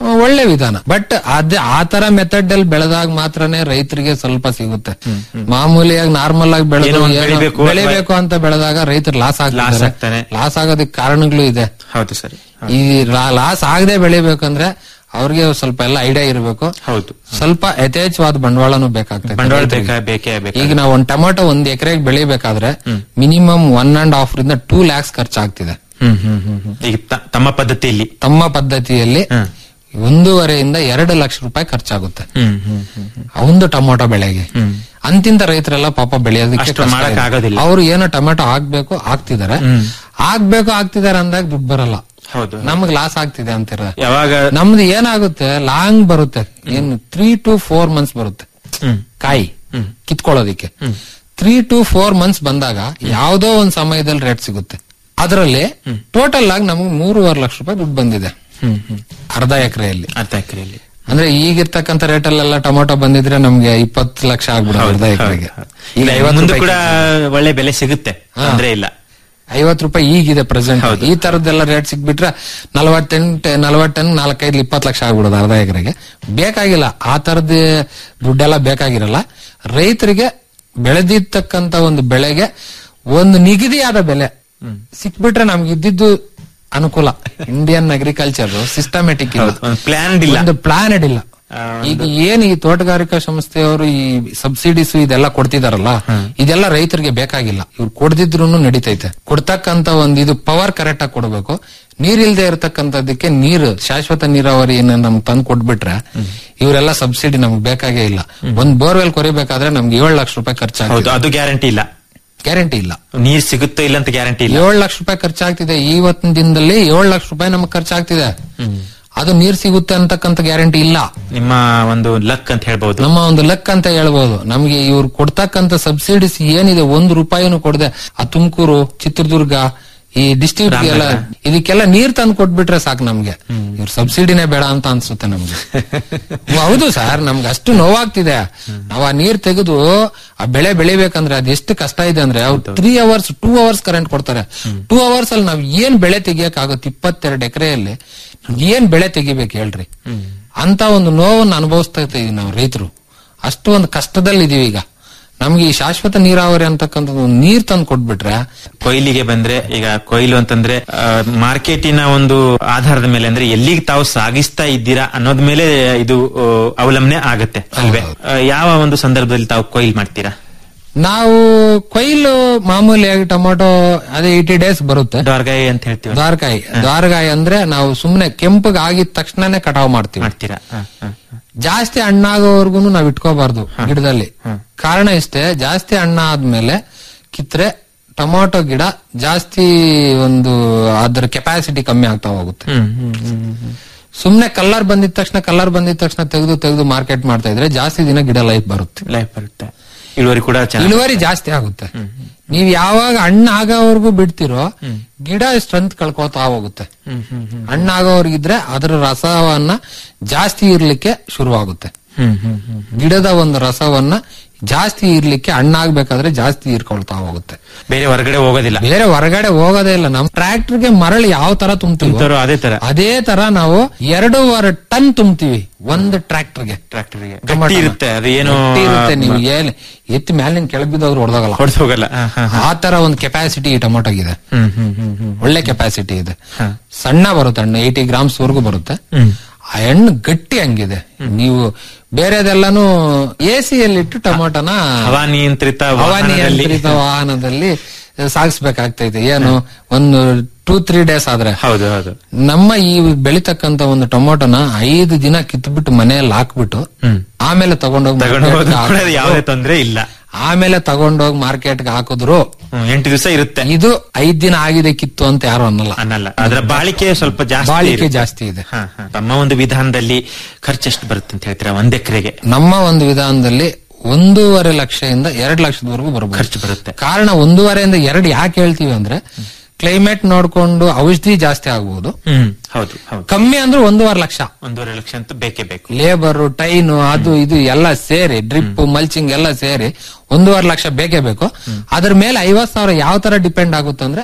ಆ, ಒಳ್ಳೆ ವಿಧಾನ ಬಟ್ ಅದೇ ಆ ತರ ಮೆಥಡ್ ಅಲ್ಲಿ ಬೆಳೆದಾಗ ಮಾತ್ರನೇ ರೈತರಿಗೆ ಸ್ವಲ್ಪ ಸಿಗುತ್ತೆ ಮಾಮೂಲಿಯಾಗಿ ನಾರ್ಮಲ್ ಆಗಿ ಬೆಳೆದು ಏನೋ ಒಂದ್ ಏನೋ ಬೆಳಿಬೇಕು, ಬೆಳಿಬೇಕು ಅಂತ ಬೆಳೆದಾಗ ರೈತರು ಲಾಸ್ Loss ಆಗ್ತಾರೆ ಆಗ್ತಾರೆ. ಲಾಸ್ ಆಗೋದಕ್ಕೆ ಕಾರಣಗಳು ಇದೆ ಹೌದು ಸರಿ ಈ ಲಾಸ್ ಆಗದೆ ಬೆಳಿಬೇಕಂದ್ರೆ ಅವ್ರಿಗೆ ಸ್ವಲ್ಪ ಎಲ್ಲ ಐಡಿಯಾ ಇರಬೇಕು ಹೌದು ಸ್ವಲ್ಪ ಯಥೇಚ್ಛವಾದ ಬಂಡವಾಳನೂ ಬೇಕಾಗ್ತದೆ ಬಂಡವಾಳ ರೈತರಿಗೆ. ಬೇಕಾ ಬೇಕೇ ಬೇಕು ಈಗ ನಾವು ಒಂದ್ ಟೊಮೆಟೊ ಒಂದ್ ಎಕರೆಗೆ ಬೆಳಿಬೇಕಾದ್ರೆ ಮಿನಿಮಮ್ ಒನ್ ಅಂಡ್ ಹಾಫ್ ರಿಂದ ಟೂ ಲ್ಯಾಕ್ಸ್ ಖರ್ಚಾಗ್ತಿದೆ ಹ್ಮ್ ಹ್ಮ್ ಹ್ಮ್ ಹ್ಮ್. ಈಗ ತ- ತಮ್ಮ ಪದ್ಧತಿಯಲ್ಲಿ ತಮ್ಮ ಪದ್ಧತಿಯಲ್ಲಿ ಒಂದೂವರೆಯಿಂದ ಎರಡು ಲಕ್ಷ ರೂಪಾಯಿ ಖರ್ಚಾಗುತ್ತೆ ಹ್ಮ್ ಹ್ಮ್ ಹ್ಮ್ ಹ್ಮ್. ಒಂದು ಟೊಮೊಟೊ ಬೆಳೆಗೆ ಅಂತಿಂತ ರೈತರೆಲ್ಲ ಪಾಪ ಬೆಳೆಯೋದಕ್ಕೆ ಅಷ್ಟು ಕಷ್ಟ ಮಾಡಕ್ ಇದೆ. ಆಗೋದಿಲ್ಲ. ಅವ್ರು ಏನೋ ಟೊಮೆಟೊ ಹಾಕ್ಬೇಕು ಆಗ್ತಿದಾರೆ ಆಗ್ಬೇಕು ಆಗ್ತಿದಾರೆ ಅಂದಾಗ ದುಡ್ಡು ಬರಲ್ಲ ಹೌದು ನಮಗ್ ಲಾಸ್ ಆಗ್ತಿದೆ ಅಂತೀರ ಯಾವಾಗ ನಮ್ದು ಏನಾಗುತ್ತೆ ಲಾಂಗ್ ಬರುತ್ತೆ ಏನು ತ್ರೀ ಟು ಫೋರ್ ಮಂತ್ಸ್ ಬರುತ್ತೆ ಹ್ಮ್ ಕಾಯಿ ಕಿತ್ಕೊಳ್ಳೋದಿಕ್ಕೆ ತ್ರೀ ಟು ಫೋರ್ ಮಂತ್ಸ್ ಬಂದಾಗ ಯಾವ್ದೋ ಒಂದ್ ಸಮಯದಲ್ಲಿ ರೇಟ್ ಸಿಗುತ್ತೆ ಅದರಲ್ಲಿ ಟೋಟಲ್ ಆಗಿ ನಮ್ಗೆ ಮೂರುವರೆ ಲಕ್ಷ ರೂಪಾಯಿ ದುಡ್ಡು ಬಂದಿದೆ ಹ್ಮ್ ಹ್ಮ್ ಅರ್ಧ ಎಕರೆಯಲ್ಲಿ ಅರ್ಧ ಎಕರೆಯಲ್ಲಿ ಅಂದ್ರೆ ಈಗಿರ್ತಕ್ಕಂಥ ರೇಟ್ ಅಲ್ಲೆಲ್ಲ ಟೊಮೊಟೊ ಬಂದಿದ್ರೆ ನಮ್ಗೆ ಇಪ್ಪತ್ತು ಲಕ್ಷ ಆಗ್ಬಿಡುತ್ತೆ ಅರ್ಧ ಎಕರೆಗೆ ಈಗ ಐವತ್ತು ಮುಂದೆ ರೂಪಾಯಿ ಕೂಡ ಒಳ್ಳೆ ಬೆಲೆ ಸಿಗುತ್ತೆ ತೊಂದ್ರೆ ಇಲ್ಲ ಐವತ್ತು ರೂಪಾಯಿ ಈಗಿದೆ ಪ್ರೆಸೆಂಟ್ ಈ ತರದ್ದೆಲ್ಲ ರೇಟ್ ಸಿಕ್ಬಿಟ್ರೆ ನಲವತ್ತೆಂಟು ನಲವತ್ತೆಂಟು ನಾಲ್ಕೈದು ಇಪ್ಪತ್ತು ಲಕ್ಷ ಆಗ್ಬಿಡೋದು ಅರ್ಧ ಎಕರೆಗೆ ಬೇಕಾಗಿಲ್ಲ ಆ ತರದ ದುಡ್ಡೆಲ್ಲ ಬೇಕಾಗಿರಲ್ಲ ರೈತರಿಗೆ ಬೆಳೆದಿರ್ತಕ್ಕಂತ ಒಂದು ಬೆಳೆಗೆ ಒಂದು ನಿಗದಿಯಾದ ಬೆಲೆ ಸಿಕ್ಬಿಟ್ರೆ ನಮ್ಗೆ ಇದ್ದಿದ್ದು ಅನುಕೂಲ ಇಂಡಿಯನ್ ಅಗ್ರಿಕಲ್ಚರ್ ಸಿಸ್ಟಮೆಟಿಕ್ ಇಲ್ಲ ಒಂದು ಪ್ಲಾನ್ಡ್ ಇಲ್ಲ ಒಂದು ಪ್ಲಾನೆಡ್ ಇಲ್ಲ ಈಗ ಏನ್ ಈ ತೋಟಗಾರಿಕಾ ಸಂಸ್ಥೆಯವರು ಈ ಸಬ್ಸಿಡೀಸ್ ಇದೆಲ್ಲ ಕೊಡ್ತಿದಾರಲ್ಲ ಇದೆಲ್ಲ ರೈತರಿಗೆ ಬೇಕಾಗಿಲ್ಲ ಇವ್ರು ಕೊಡ್ದಿದ್ರು ನಡೀತೈತೆ ಕೊಡ್ತಕ್ಕಂತ ಒಂದು ಇದು ಪವರ್ ಕರೆಕ್ಟ್ ಆಗಿ ಕೊಡ್ಬೇಕು ನೀರಿಲ್ದೆ ಇರತಕ್ಕಂಥದ್ದಕ್ಕೆ ನೀರು ಶಾಶ್ವತ ನೀರಾವರಿಯನ್ನ ನಮ್ಗೆ ತಂದು ಕೊಟ್ಬಿಟ್ರೆ ಇವರೆಲ್ಲ ಸಬ್ಸಿಡಿ ನಮ್ಗೆ ಬೇಕಾಗೇ ಇಲ್ಲ ಒಂದ್ ಬೋರ್ವೆಲ್ ಕೊರಿಬೇಕಾದ್ರೆ ನಮ್ಗೆ ಏಳು ಲಕ್ಷ ರೂಪಾಯಿ ಹೌದು ಖರ್ಚಾಗ್ತದೆ ಅದು ಗ್ಯಾರಂಟಿ ಇಲ್ಲ ಗ್ಯಾರಂಟಿ ಇಲ್ಲ ನೀರ್ ಸಿಗುತ್ತೋ ಇಲ್ಲ ಅಂತ ಗ್ಯಾರಂಟಿ ಇಲ್ಲ ಏಳು ಲಕ್ಷ ರೂಪಾಯಿ ಖರ್ಚಾಗ್ತಿದೆ ಇವತ್ತಿನ ದಿನದಲ್ಲಿ ಏಳು ಲಕ್ಷ ರೂಪಾಯಿ ನಮಗೆ ಖರ್ಚಾಗ್ತಿದೆ ಅದು ನೀರ್ ಸಿಗುತ್ತೆ ಅಂತಕ್ಕಂಥ ಗ್ಯಾರಂಟಿ ಇಲ್ಲ ನಿಮ್ಮ ಒಂದು ಲಕ್ ಅಂತ ಹೇಳ್ಬಹುದು ನಮ್ಮ ಒಂದು ಲೆಕ್ಕ ಅಂತ ಹೇಳ್ಬೋದು ನಮ್ಗೆ ಇವ್ರು ಕೊಡ್ತಕ್ಕಂತ ಸಬ್ಸಿಡೀಸ್ ಏನಿದೆ ಒಂದು ರೂಪಾಯಿನೂ ಕೊಡದೆ ಆ ತುಮಕೂರು ಚಿತ್ರದುರ್ಗ ಈ ಡಿಸ್ಟ್ರಿಕ್ಟ್ ಎಲ್ಲ ಇದಕ್ಕೆಲ್ಲ ನೀರ್ ತಂದು ಕೊಟ್ಬಿಟ್ರೆ ಸಾಕು ನಮ್ಗೆ ಇವ್ರ ಸಬ್ಸಿಡಿನೇ ಬೇಡ ಅಂತ ಅನ್ಸುತ್ತೆ ನಮ್ಗೆ ಹೌದು ಸರ್ ನಮ್ಗೆ ಅಷ್ಟು ನೋವಾಗ್ತಿದೆ ನಾವ್ ಆ ನೀರ್ ತೆಗೆದು ಆ ಬೆಳೆ ಬೆಳಿಬೇಕಂದ್ರೆ ಅದ್ ಎಷ್ಟು ಕಷ್ಟ ಇದೆ ಅಂದ್ರೆ ಅವ್ರು three hours two hours current ಕೊಡ್ತಾರೆ ಟೂ ಅವರ್ಸ್ ಅಲ್ಲಿ ನಾವ್ ಏನ್ ಬೆಳೆ ತೆಗಿಯಕ್ ಆಗುತ್ತೆ ಇಪ್ಪತ್ತೆರಡು ಎಕರೆಯಲ್ಲಿ ಏನ್ ಬೆಳೆ ತೆಗಿಬೇಕು ಹೇಳ್ರಿ ಅಂತ ಒಂದು ನೋವನ್ನು ಅನುಭವಿಸ್ತಾ ಇದೀವಿ ನಾವು ರೈತರು ಅಷ್ಟು ಒಂದು ಕಷ್ಟದಲ್ಲಿ ಇದೀವಿ ಈಗ ನಮ್ಗೆ ಈ ಶಾಶ್ವತ ನೀರಾವರಿ ಅಂತಕ್ಕಂಥದ್ದು ಒಂದು ನೀರ್ ತಂದು ಕೊಟ್ಬಿಟ್ರೆ ಕೊಯ್ಲಿಗೆ ಬಂದ್ರೆ ಈಗ ಕೊಯ್ಲು ಅಂತಂದ್ರೆ ಆ, ಮಾರ್ಕೆಟಿನ ಒಂದು ಆಧಾರದ ಮೇಲೆ ಅಂದ್ರೆ ಎಲ್ಲಿಗೆ ತಾವು ಸಾಗಿಸ್ತಾ ಇದ್ದೀರಾ ಅನ್ನೋದ್ ಮೇಲೆ ಇದು ಆ, ಅವಲಂಬನೆ ಆಗತ್ತೆ ಅಲ್ವೇ ಆ, ಯಾವ ಒಂದು ಸಂದರ್ಭದಲ್ಲಿ ತಾವು ಕೊಯ್ಲು ಮಾಡ್ತೀರಾ ನಾವು ಕೊಯ್ಲು ಮಾಮೂಲಿಯಾಗಿ ಟೊಮೊಟೊ ಅದೇ ಏಯ್ಟಿ ಡೇಸ್ ಬರುತ್ತೆ ದ್ವಾರಗಾಯಿ ಅಂತ ಹೇಳ್ತೀವಿ ದ್ವಾರಕಾಯಿ ದ್ವಾರಕಾಯಿ ಅಂದ್ರೆ ನಾವು ಸುಮ್ನೆ ಕೆಂಪಗೆ ಆಗಿದ ತಕ್ಷಣನೇ ಕಟಾವ್ ಮಾಡ್ತೀವಿ ಮಾಡ್ತೀರಾ ಹ, ಹ, ಹ. ಜಾಸ್ತಿ ಹಣ್ಣಾಗೋವರ್ಗು ನಾವ್ ಇಟ್ಕೋಬಾರ್ದು ಗಿಡದಲ್ಲಿ ಕಾರಣ ಇಷ್ಟೇ ಜಾಸ್ತಿ ಹಣ್ಣ ಆದ್ಮೇಲೆ ಕಿತ್ರೆ ಟೊಮೊಟೊ ಗಿಡ ಜಾಸ್ತಿ ಒಂದು ಅದ್ರ ಕೆಪಾಸಿಟಿ ಕಮ್ಮಿ ಆಗ್ತಾ ಹೋಗುತ್ತೆ ಹ್ಮ್, ಹ್ಮ್, ಹ್ಮ್, ಹ್ಮ್. ಸುಮ್ನೆ ಕಲರ್ ಬಂದಿದ ತಕ್ಷಣ ಕಲರ್ ಬಂದಿದ ತಕ್ಷಣ ತೆಗೆದು ತೆಗೆದು ಮಾರ್ಕೆಟ್ ಮಾಡ್ತಾ ಇದ್ರೆ ಜಾಸ್ತಿ ದಿನ ಗಿಡ ಲೈಫ್ ಬರುತ್ತೆ ಲೈಫ್ ಬರುತ್ತೆ ಇಳುವರಿ ಕೂಡ ಚೆನ್ನಾಗಿ ಇಳುವರಿ ಜಾಸ್ತಿ ಆಗುತ್ತೆ ನೀವ್ ಯಾವಾಗ ಹಣ್ಣು ಆಗೋವರೆಗೂ ಬಿಡ್ತಿರೋ ಗಿಡ ಸ್ಟ್ರೆಂತ್ ಕಳ್ಕೊತಾ ಹೋಗುತ್ತೆ ಹಣ್ಣು ಆಗೋವರೆಗಿದ್ರೆ ಅದರ ರಸವನ್ನ ಜಾಸ್ತಿ ಇರ್ಲಿಕ್ಕೆ ಶುರುವಾಗುತ್ತೆ ಹ್ಮ್ ಹ್ಮ್ ಹ್ಮ್ ಗಿಡದ ಒಂದು ರಸವನ್ನ ಜಾಸ್ತಿ ಇರ್ಲಿಕ್ಕೆ ಹಣ್ಣಾಗ್ಬೇಕಾದ್ರೆ ಜಾಸ್ತಿ ಹೀರ್ಕೊಳ್ತಾ ಹೋಗುತ್ತೆ ಬೇರೆ ಹೊರಗಡೆ ಹೋಗೋದಿಲ್ಲ ಬೇರೆ ಹೊರಗಡೆ ಹೋಗೋದೇ ಇಲ್ಲ ನಮ್ ಟ್ರ್ಯಾಕ್ಟರ್ಗೆ ಮರಳು ಯಾವ ತರ ತುಂಬ್ತೀವಿ ತುಂಬ್ತಾರೋ ಅದೇ ತರ ಅದೇ ತರ ನಾವು ಎರಡೂವರೆ ಟನ್ ತುಂಬ್ತೀವಿ ಒಂದು ಟ್ರ್ಯಾಕ್ಟರ್ಗೆ ಟ್ರಾಕ್ಟರ್ಗೆ ಗಟ್ಟಿ ಇರುತ್ತೆ ಅದು ಏನು ಇರುತ್ತೆ ನೀವು ಏನ್ ಎತ್ತಿ ಮ್ಯಾಲಿನ ಕೆಳಬಿದ್ದವ್ರು ಹೊಡೆದಾಗಲ್ಲ ಹೊಡೆದು ಹೋಗಲ್ಲ ಹ, ಹ, ಹ. ಆ ತರ ಒಂದು ಕೆಪಾಸಿಟಿ ಈ ಟೊಮೊಟೊಗಿದೆ ಹ್ಮ್ ಹ್ಮ್ ಹ್ಮ್ ಹ್ಮ್ ಒಳ್ಳೆ ಕೆಪಾಸಿಟಿ ಇದೆ ಸಣ್ಣ ಬರುತ್ತೆ ಹಣ್ಣು ಏಯ್ಟಿ ಗ್ರಾಮ್ಸ್ ವರೆಗೂ ಬರುತ್ತೆ ಹ್ಮ್. ಆ ಹಣ್ಣು ಗಟ್ಟಿ ಹಂಗಿದೆ ನೀವು ಬೇರೆದೆಲ್ಲಾನು ಎ ಇಟ್ಟು ಟೊಮೊಟೊನ ಹವಾನಿಯಂತ್ರಿತ ವಾಹನದಲ್ಲಿ ಹವಾನಿಯಂತ್ರಿತ ವಾಹನದಲ್ಲಿ ಸಾಗಿಸ್ಬೇಕಾಗ್ತೈತೆ ಏನು ಒಂದು ಟೂ ತ್ರೀ ಡೇಸ್ ಆದ್ರೆ ಹೌದು ಹೌದು ನಮ್ಮ ಈ ಬೆಳಿತಕ್ಕಂತ ಒಂದು ಟೊಮೊಟೊನ ಐದು ದಿನ ಕಿತ್ಬಿಟ್ಟು ಮನೆಯಲ್ಲಿ ಹಾಕ್ಬಿಟ್ಟು ಆಮೇಲೆ ತಗೊಂಡೋಗಿ ತಗೊಂಡು market ಹೋದ್ರು ಗೆ ಕೂಡ ಹಾಕಿದ್ರು. ಯಾವುದೇ ತೊಂದ್ರೆ ಇಲ್ಲ ಆಮೇಲೆ ತಗೊಂಡೋಗಿ ಮಾರ್ಕೆಟ್ಗೆ ಹಾಕಿದ್ರು ಹ್ಮ್, ಎಂಟು ದಿವಸ ಇರುತ್ತೆ ಇದು ಐದ್ ದಿನ ಆಗಿದೆ ಕಿತ್ತು ಅಂತ ಯಾರು ಅನ್ನಲ್ಲ ಅನ್ನಲ್ಲ ಅದರ ಬಾಳಿಕೆ ಸ್ವಲ್ಪ ಜಾಸ್ತಿ ಬಾಳಿಕೆ ಇರುತ್ತೆ. ಜಾಸ್ತಿ ಇದೆ ಹ, ಹ. ತಮ್ಮ ಒಂದು ವಿಧಾನದಲ್ಲಿ ಖರ್ಚು ಎಷ್ಟು ಬರುತ್ತೆ ಅಂತ ಹೇಳ್ತೀರಾ ಒಂದ್ ಎಕರೆಗೆ ನಮ್ಮ ಒಂದು ವಿಧಾನದಲ್ಲಿ ಒಂದೂವರೆ ಲಕ್ಷದಿಂದ ಎರಡು ಲಕ್ಷದವರೆಗೂ ಬರಬಹುದು ಖರ್ಚು ಬರುತ್ತೆ ಕಾರಣ ಒಂದೂವರೆಯಿಂದ ಎರಡು ಯಾಕೆ ಹೇಳ್ತೀವಿ ಅಂದ್ರೆ ಕ್ಲೈಮೇಟ್ ನೋಡ್ಕೊಂಡು ಔಷಧಿ ಜಾಸ್ತಿ ಆಗ್ಬಹುದು ಹ್ಮ್ ಹೌದು ಹೌದು ಕಮ್ಮಿ ಅಂದ್ರೆ ಒಂದೂವರೆ ಲಕ್ಷ ಒಂದೂವರೆ ಲಕ್ಷ ಅಂತೂ ಬೇಕೇ ಬೇಕು ಲೇಬರ್ ಟೈನು ಅದು ಇದು ಎಲ್ಲ ಸೇರಿ ಡ್ರಿಪ್ ಮಲ್ಚಿಂಗ್ ಎಲ್ಲ ಸೇರಿ ಒಂದೂವರೆ ಲಕ್ಷ ಬೇಕೇ ಬೇಕು ಅದ್ರ ಮೇಲೆ ಐವತ್ ಸಾವಿರ ಯಾವ ತರ ಡಿಪೆಂಡ್ ಆಗುತ್ತೆ ಅಂದ್ರೆ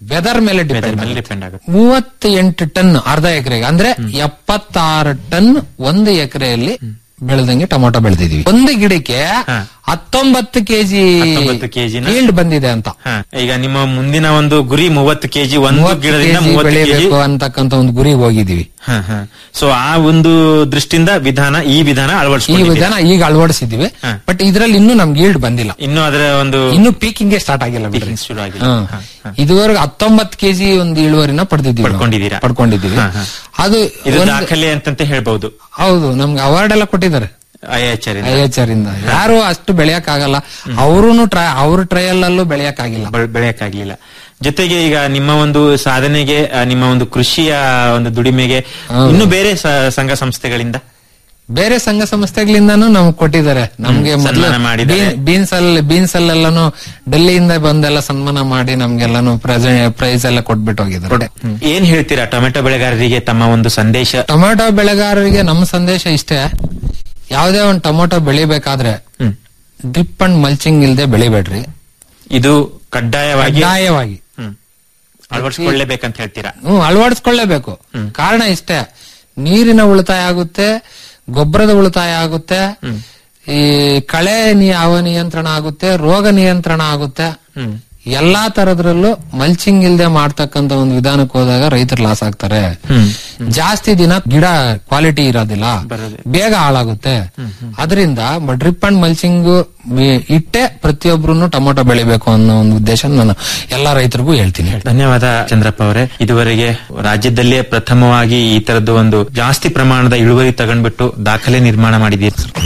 ವೆದರ್ ಮೇಲೆ ಡಿಪೆಂಡ್ ಮೇಲೆ ಡಿಪೆಂಡ್ ಆಗುತ್ತೆ ಮೂವತ್ತೆಂಟು ಟನ್ ಅರ್ಧ ಎಕರೆಗೆ ಅಂದ್ರೆ ಎಪ್ಪತ್ತಾರು ಟನ್ ಒಂದು ಎಕರೆಯಲ್ಲಿ ಬೆಳೆದಂಗೆ ಟೊಮೊಟೊ ಬೆಳೆದಿದೀವಿ ಒಂದು ಗಿಡಕ್ಕೆ ಹತ್ತೊಂಬತ್ತು ಕೆಜಿ ಹತ್ತೊಂಬತ್ತು ಕೆಜಿನ ಈಲ್ಡ್ ಬಂದಿದೆ ಅಂತ ಹಾ, ಈಗ ನಿಮ್ಮ ಮುಂದಿನ ಒಂದು ಗುರಿ ಮೂವತ್ತು ಕೆಜಿ ಒಂದು ಮೂವತ್ತು ಗಿಡದಿಂದ ಕೆಜಿ ಮೂವತ್ತು ಕೆಜಿ ಬೆಳೆಯಬೇಕು ಅಂತಕ್ಕಂತ ಒಂದು ಗುರಿಗೆ ಹೋಗಿದೀವಿ ಸೊ ಆ ಒಂದು ದೃಷ್ಟಿಯಿಂದ ವಿಧಾನ ಈ ವಿಧಾನ ಈ ಅಳವಡಿಸಿಕೊಂಡಿದ್ದೀರಾ ವಿಧಾನ ಈಗ ಅಳವಡಿಸಿದೀವಿ ಹಾ. ಬಟ್ ಇದ್ರಲ್ಲಿ ಇನ್ನೂ ನಮ್ಗೆ ಈಲ್ಡ್ ಬಂದಿಲ್ಲ ಇನ್ನು ಅದರ ಒಂದು ಇನ್ನು ಪೀಕಿಂಗ್ ಸ್ಟಾರ್ಟ್ ಆಗಿಲ್ಲ ಬಿಡ್ರಿ ಶುರು ಆಗಿಲ್ಲ ಹಾ. ಹಾ, ಹಾ. ಇದುವರೆಗೆ ಹತ್ತೊಂಬತ್ತು ಕೆಜಿ ಒಂದು ಇಳುವರಿನ ಪಡೆದಿದ್ದೀವಿ ನಾವು. ಪಡ್ಕೊಂಡಿದ್ದೀರಾ? ಪಡ್ಕೊಂಡಿದ್ದೀವಿ ಹಾ, ಹಾ. ಅದು ಇದು ಒಂದು- ದಾಖಲೆ ಅಂತಂತೆ ಹೇಳ್ಬಹುದು ಹೌದು ನಮ್ಗೆ ಅವಾರ್ಡ್ ಎಲ್ಲ ಕೊಟ್ಟಿದ್ದಾರೆ ಐಎಚ್ಆರ್ ಐಎಚ್ಆರ್ ಇಂದ ಯಾರು ಅಷ್ಟು ಬೆಳೆಯಕ್ ಆಗಲ್ಲ ಅವ್ರು ಟ್ರೈ ಅವ್ರ ಟ್ರಯಲ್ ಅಲ್ಲೂ ಬೆಳೆಯಕ್ ಆಗಿಲ್ಲ ಬೆಳೆಯಕ್ಕಾಗ್ಲಿಲ್ಲ ಜೊತೆಗೆ ಈಗ ನಿಮ್ಮ ಒಂದು ಸಾಧನೆಗೆ ಆ, ನಿಮ್ಮ ಒಂದು ಕೃಷಿಯ ಒಂದು ದುಡಿಮೆಗೆ ಹೌದು. ಇನ್ನು ಬೇರೆ ಸ- ಸಂಘ ಸಂಸ್ಥೆಗಳಿಂದ ಬೇರೆ ಸಂಘ ಸಂಸ್ಥೆಗಳಿಂದಾನು ನಮ್ಗೆ ಕೊಟ್ಟಿದ್ದಾರೆ ನಮ್ಗೆ ಹ್ಮ್, ಮೊದಲು ಸನ್ಮಾನ ಮಾಡಿದ್ದಾರೆ. ಬೀನ್ಸ್ ಅಲ್ಲಿ ಬೀನ್ಸ್ ಅಲ್ಲೆಲ್ಲಾನು ಡೆಲ್ಲಿಯಿಂದ ಬಂದೆಲ್ಲ ಸನ್ಮಾನ ಮಾಡಿ ನಮ್ಗೆಲ್ಲಾನು ಪ್ರೈಸ್ ಎಲ್ಲ ಕೊಟ್ಬಿಟ್ಟು ಹೋಗಿದ್ದಾರೆ ಏನ್ ಹೇಳ್ತೀರಾ ಟೊಮೆಟೊ ಬೆಳೆಗಾರರಿಗೆ ತಮ್ಮ ಒಂದು ಸಂದೇಶ ಟೊಮೆಟೊ ಬೆಳೆಗಾರರಿಗೆ ನಮ್ಮ ಸಂದೇಶ ಇಷ್ಟೇ ಯಾವುದೇ ಒಂದು ಟೊಮೆಟೊ ಬೆಳಿಬೇಕಾದ್ರೆ ಡ್ರಿಪ್ ಅಂಡ್ ಮಲ್ಚಿಂಗ್ ಇಲ್ದೆ ಬೆಳಿಬೇಡ್ರಿ ಇದು ಕಡ್ಡಾಯವಾಗಿ ಕಡ್ಡಾಯವಾಗಿ ಹ್ಮ್. ಅಳವಡಿಸಿಕೊಳ್ಳೇಬೇಕಂತ ಹೇಳ್ತೀರಾ ಹ್ಮ್ ಅಳವಡಿಸ್ಕೊಳ್ಳೇಬೇಕು ಕಾರಣ ಇಷ್ಟೇ ನೀರಿನ ಉಳಿತಾಯ ಆಗುತ್ತೆ ಗೊಬ್ಬರದ ಉಳಿತಾಯ ಆಗುತ್ತೆ ಈ ಕಳೆ ನಿ- ಅವ ನಿಯಂತ್ರಣ ಆಗುತ್ತೆ ರೋಗ ನಿಯಂತ್ರಣ ಆಗುತ್ತೆ ಎಲ್ಲಾ ತರದ್ರಲ್ಲೂ ಮಲ್ಚಿಂಗ್ ಇಲ್ದೆ ಮಾಡ್ತಕ್ಕಂತ ಒಂದು ವಿಧಾನಕ್ಕೆ ಹೋದಾಗ ರೈತರು ಲಾಸ್ ಆಗ್ತಾರೆ ಜಾಸ್ತಿ ದಿನ ಗಿಡ ಕ್ವಾಲಿಟಿ ಇರೋದಿಲ್ಲ ಬೇಗ ಹಾಳಾಗುತ್ತೆ ಅದರಿಂದ ಡ್ರಿಪ್ ಅಂಡ್ ಮಲ್ಚಿಂಗ್ ಇಟ್ಟೆ ಪ್ರತಿಯೊಬ್ರು ಟೊಮೊಟೊ ಬೆಳಿಬೇಕು ಅನ್ನೋ ಒಂದು ಉದ್ದೇಶ ನಾನು ಎಲ್ಲಾ ರೈತರಿಗೂ ಹೇಳ್ತೀನಿ ಧನ್ಯವಾದ ಚಂದ್ರಪ್ಪ ಅವರೇ ಇದುವರೆಗೆ ರಾಜ್ಯದಲ್ಲೇ ಪ್ರಥಮವಾಗಿ ಈ ತರದ್ದು ಒಂದು ಜಾಸ್ತಿ ಪ್ರಮಾಣದ ಇಳುವರಿ ತಗೊಂಡ್ಬಿಟ್ಟು ದಾಖಲೆ ನಿರ್ಮಾಣ ಮಾಡಿದ್ದೀರಿ ಸರ್.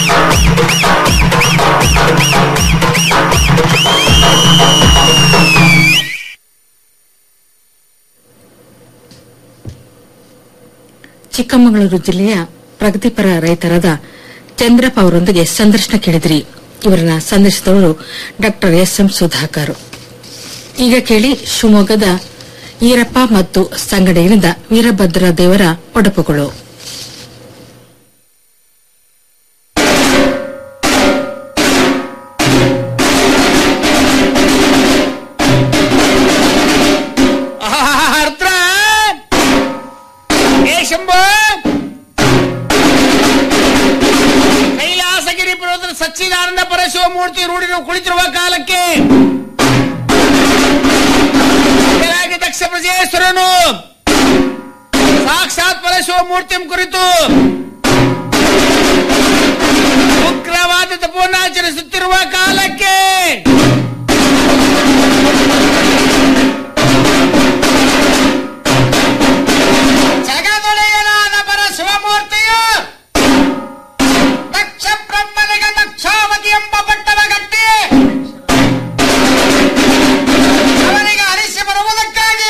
ಚಿಕ್ಕಮಗಳೂರು ಜಿಲ್ಲೆಯ ಪ್ರಗತಿಪರ ರೈತರಾದ ಚಂದ್ರಪ್ಪ ಅವರೊಂದಿಗೆ ಸಂದರ್ಶನ ಕೇಳಿದ್ರಿ ಇವರನ್ನ ಸಂದರ್ಶಿಸಿದವರು ಡಾಕ್ಟರ್ ಎಸ್ ಎಂ ಸುಧಾಕರ್ ಈಗ ಕೇಳಿ ಶಿವಮೊಗ್ಗದ ಈರಪ್ಪ ಮತ್ತು ಸಂಗಡಿಗರಿಂದ ವೀರಭದ್ರ ದೇವರ ಒಡಪುಗಳು ಅರ್ಥ ಏ ಶಂಭು ಕೈಲಾಸಗಿರಿ ಪರ್ವತದ ಸಚ್ಚಿದಾನಂದ ಪರಶಿವ ಮೂರ್ತಿ ರೂಢಿ ಕುಳಿತಿರುವ ಕಾಲಕ್ಕೆ ಕೆಳಗೆ ದಕ್ಷ ಪ್ರಜೇಶ್ವರನು ಸಾಕ್ಷಾತ್ ಪರಶಿವ ಮೂರ್ತಿ ಕುರಿತು ಉಗ್ರವಾದ ತಪೋನ್ನಾಚರಿಸುತ್ತಿರುವ ಕಾಲಕ್ಕೆ ಜಗದೊಡೆಯನಾದ ಪರಶಿವಮೂರ್ತಿಯು ದಕ್ಷ ಬ್ರಹ್ಮನಿಗೆ ದಕ್ಷಾವತಿ ಎಂಬ ಪಟ್ಟಣ ಕಟ್ಟಿ ಅವನಿಗೆ ಅರಿಸಿ ಬರುವುದಕ್ಕಾಗಿ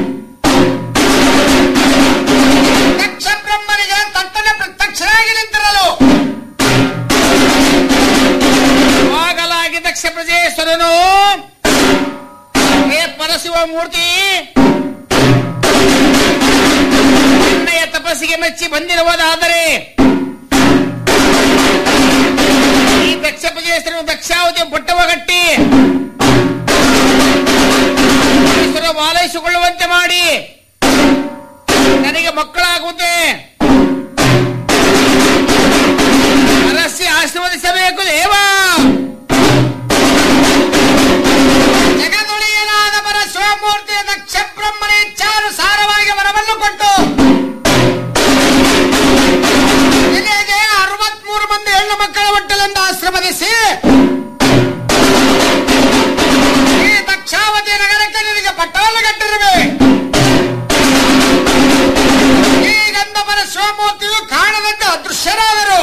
ದಕ್ಷ ಬ್ರಹ್ಮನಿಗೆ ತಟ್ಟನೆ ಪ್ರತ್ಯಕ್ಷರಾಗಿ ನಿಂತಿರಲು ಆಗಲಾಗಿ ದಕ್ಷ ಪ್ರಜೇಶ್ವರನು ಹೇ ಪರಶಿವ ಮೂರ್ತಿ ನಿನ್ನಯ ತಪಸ್ಸಿಗೆ ಮೆಚ್ಚಿ ಬಂದಿರುವುದಾದರೆ ಈ ದಕ್ಷ ಪ್ರಜೇಶ್ವರನು ದಕ್ಷಾವತಿ ಪಟ್ಟವ ಕಟ್ಟಿ ಈಶ್ವರ ವಾಲೈಸಿಕೊಳ್ಳುವಂತೆ ಮಾಡಿ ನನಗೆ ಮಕ್ಕಳಾಗುವುದೇ ಅರಸಿ ಆಶೀರ್ವದಿಸಬೇಕು ದೇವ ಜಗದೊಡೆಯನಾದ ಪರ ಶಿವಮೂರ್ತಿಯ ದಕ್ಷ ಬ್ರಹ್ಮನ ಇಚ್ಛಾನುಸಾರವಾಗಿ ವರವನ್ನು ಕೊಟ್ಟು ನಿನಗೆ ಅರವತ್ಮೂರು ಮಂದಿ ಹೆಣ್ಣು ಮಕ್ಕಳ ಒಟ್ಟಲೆಂದು ಆಶ್ರಮದಿಸಿ ಈ ದಕ್ಷಾವತಿ ನಗರಕ್ಕೆ ನಿನಗೆ ಪಟ್ಟವನ್ನು ಕಟ್ಟಿರುವೆ ಈ ಗಂಧಪರ ಶಿವಮೂರ್ತಿಯು ಕಾಣದಂತೆ ಅದೃಶ್ಯರಾದರು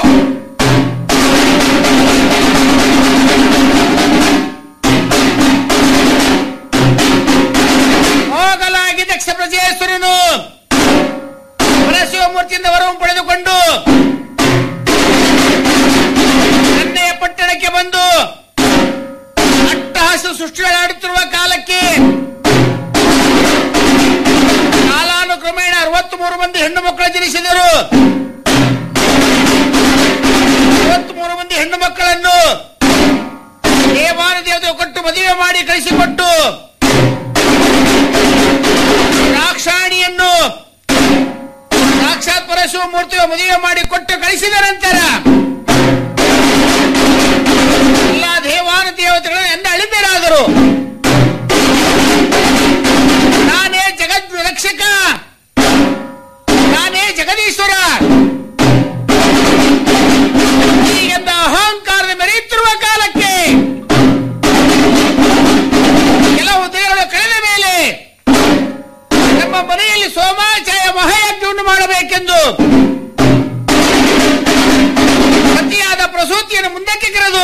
ಹೋಗಲಾಗಿ ದಕ್ಷ ಪ್ರಜೇಶ್ವರನು ಪರಶಿವಮೂರ್ತಿಯಿಂದ ವರವು ಪಡೆದುಕೊಂಡು ನನ್ನೆಯ ಪಟ್ಟಣಕ್ಕೆ ಬಂದು ಅಟ್ಟಹಾಸ ಸೃಷ್ಟಿಗಳಾಡುತ್ತಿರುವ ಕಾಲಕ್ಕೆ ಕಾಲಾನುಕ್ರಮೇಣ ಅರವತ್ತ್ ಮೂರು ಮಂದಿ ಹೆಣ್ಣು ಮಕ್ಕಳು ಜನಿಸಿದರು ಮೂರು ಮಂದಿ ಹೆಣ್ಣು ಮಕ್ಕಳನ್ನು ದೇವಾನ ದೇವತೆ ಕೊಟ್ಟು ಮದುವೆ ಮಾಡಿ ಕಳಿಸಿಕೊಟ್ಟು ಶಿವಮೂರ್ತಿಯ ಮದುವೆ ಮಾಡಿ ಕೊಟ್ಟು ಕಳಿಸಿದ ನಂತರ ಎಲ್ಲ ದೇವಾನ ದೇವತೆಗಳನ್ನು ಎಂದ ಅಳಿತರಾದರು ನಾನೇ ಜಗದ್ ರಕ್ಷಕ ನಾನೇ ಜಗದೀಶ್ವರ ಹೀಗೆಂದ ಅಹಂಕಾರದ ಮೆರೆಯುತ್ತಿರುವ ಕಾಲಕ್ಕೆ ಕೆಲವು ದಿನಗಳು ಕಳೆದ ಮೇಲೆ ನಮ್ಮ ಮನೆಯಲ್ಲಿ ಸೋಮಾಚಾಯ ಮಹಾಯಜ್ಞವನ್ನು ಮಾಡಬೇಕೆಂದು ಸತಿಯಾದ ಪ್ರಸೂತಿಯನ್ನು ಮುಂದಕ್ಕೆ ಕರೆದು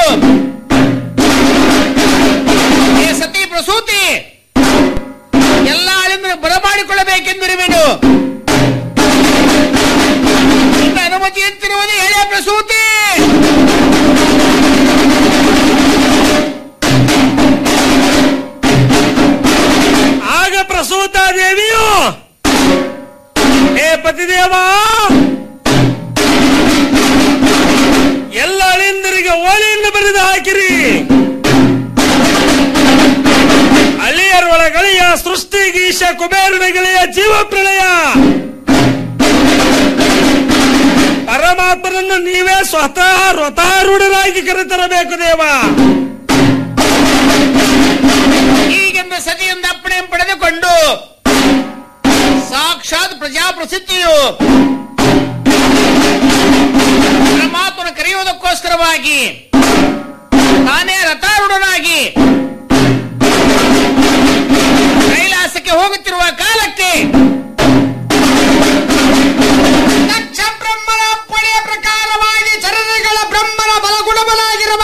ಏ ಸತಿ ಪ್ರಸೂತಿ ಎಲ್ಲ ಅಳಿಂದ ಬರಮಾಡಿಕೊಳ್ಳಬೇಕೆಂದಿರುವೆನು ನಿಮ್ಮ ಅನುಮತಿ ಅಂತಿರುವುದು ಎಳೆಯ ಪ್ರಸೂತಿ ಆಗ ಪ್ರಸೂತ ದೇವಿಯು ಹೇ ಪತಿದೇವ ಎಲ್ಲ ಅಳಿಂದರಿಗೆ ಓಲೆಯನ್ನು ಬರೆದು ಹಾಕಿರಿ ಅಳಿಯರೊಳಗಳಿಯ ಸೃಷ್ಟಿ ಗೀಶ ಕುಬೇರನಗಳಿಯ ಜೀವ ಪ್ರಳಯ ಪರಮಾತ್ಮನನ್ನು ನೀವೇ ಸ್ವತಃ ವ್ರತಾರೂಢರಾಗಿ ಕರೆತರಬೇಕು ದೇವ ಹೀಗೆಂದು ಸತಿಯಿಂದ ಅಪ್ಪಣೆ ಪಡೆದುಕೊಂಡು ಸಾಕ್ಷಾತ್ ಪ್ರಜಾಪ್ರಸಿದ್ಧಿಯು ಪರಮಾತ್ಮನ ಕರೆಯುವುದಕ್ಕೋಸ್ಕರವಾಗಿ ತಾನೇ ರಥಾರೂಢನಾಗಿ ಕೈಲಾಸಕ್ಕೆ ಹೋಗುತ್ತಿರುವ ಕಾಲಕ್ಕೆ ದಕ್ಷ ಬ್ರಹ್ಮನ ಪಡೆಯ ಪ್ರಕಾರವಾಗಿ ಚರಣಗಳ ಬ್ರಹ್ಮನ ಬಲಗುಣಬಲಾಗಿರುವ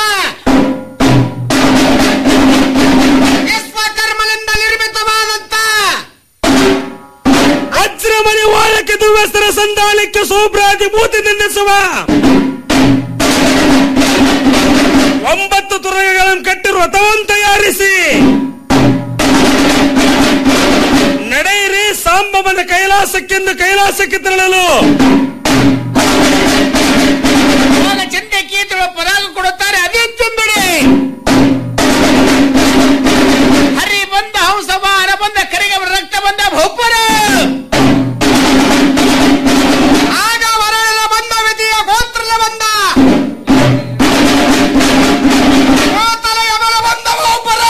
ವಿಶ್ವಕರ್ಮನಿಂದ ನಿರ್ಮಿತವಾದಂತ ವಜ್ರಮಣಿ ವಾಳಕ್ಕೆ ದುರ್ವಸ್ತ್ರ ಸಂಧಾನಕ್ಕೆ ಸೂಪ್ರಾತಿ ಮೂತಿ ನಿಂದಿಸುವ ಒಂಬತ್ತು ತುರಗಗಳನ್ನು ಕಟ್ಟಿ ವ್ರತವನ್ನು ತಯಾರಿಸಿ ನಡೆಯಿರಿ ಸಾಂಬವನ ಕೈಲಾಸಕ್ಕೆಂದು ಕೈಲಾಸಕ್ಕೆ ತೆರಳಲು ಆಗ ಚಂದೆ ಕೀರ್ತಿಗಳ ಪರಾಗ ಕೊಡುತ್ತಾರೆ ಅದೇ ತುಂಬಿಡಿ ಹರಿ ಬಂದ ಹಂಸವಾರ ಬಂದ ಕರೆಗೆ ರಕ್ತ ಬಂದ ಭೂಪರ ಆಗ ವರಳ ಬಂದ ವಿಧಿಯ ಗೋತ್ರಲ ಬಂದ ಗೋತಲ ಯಮಲ ಬಂದ ಭೂಪರ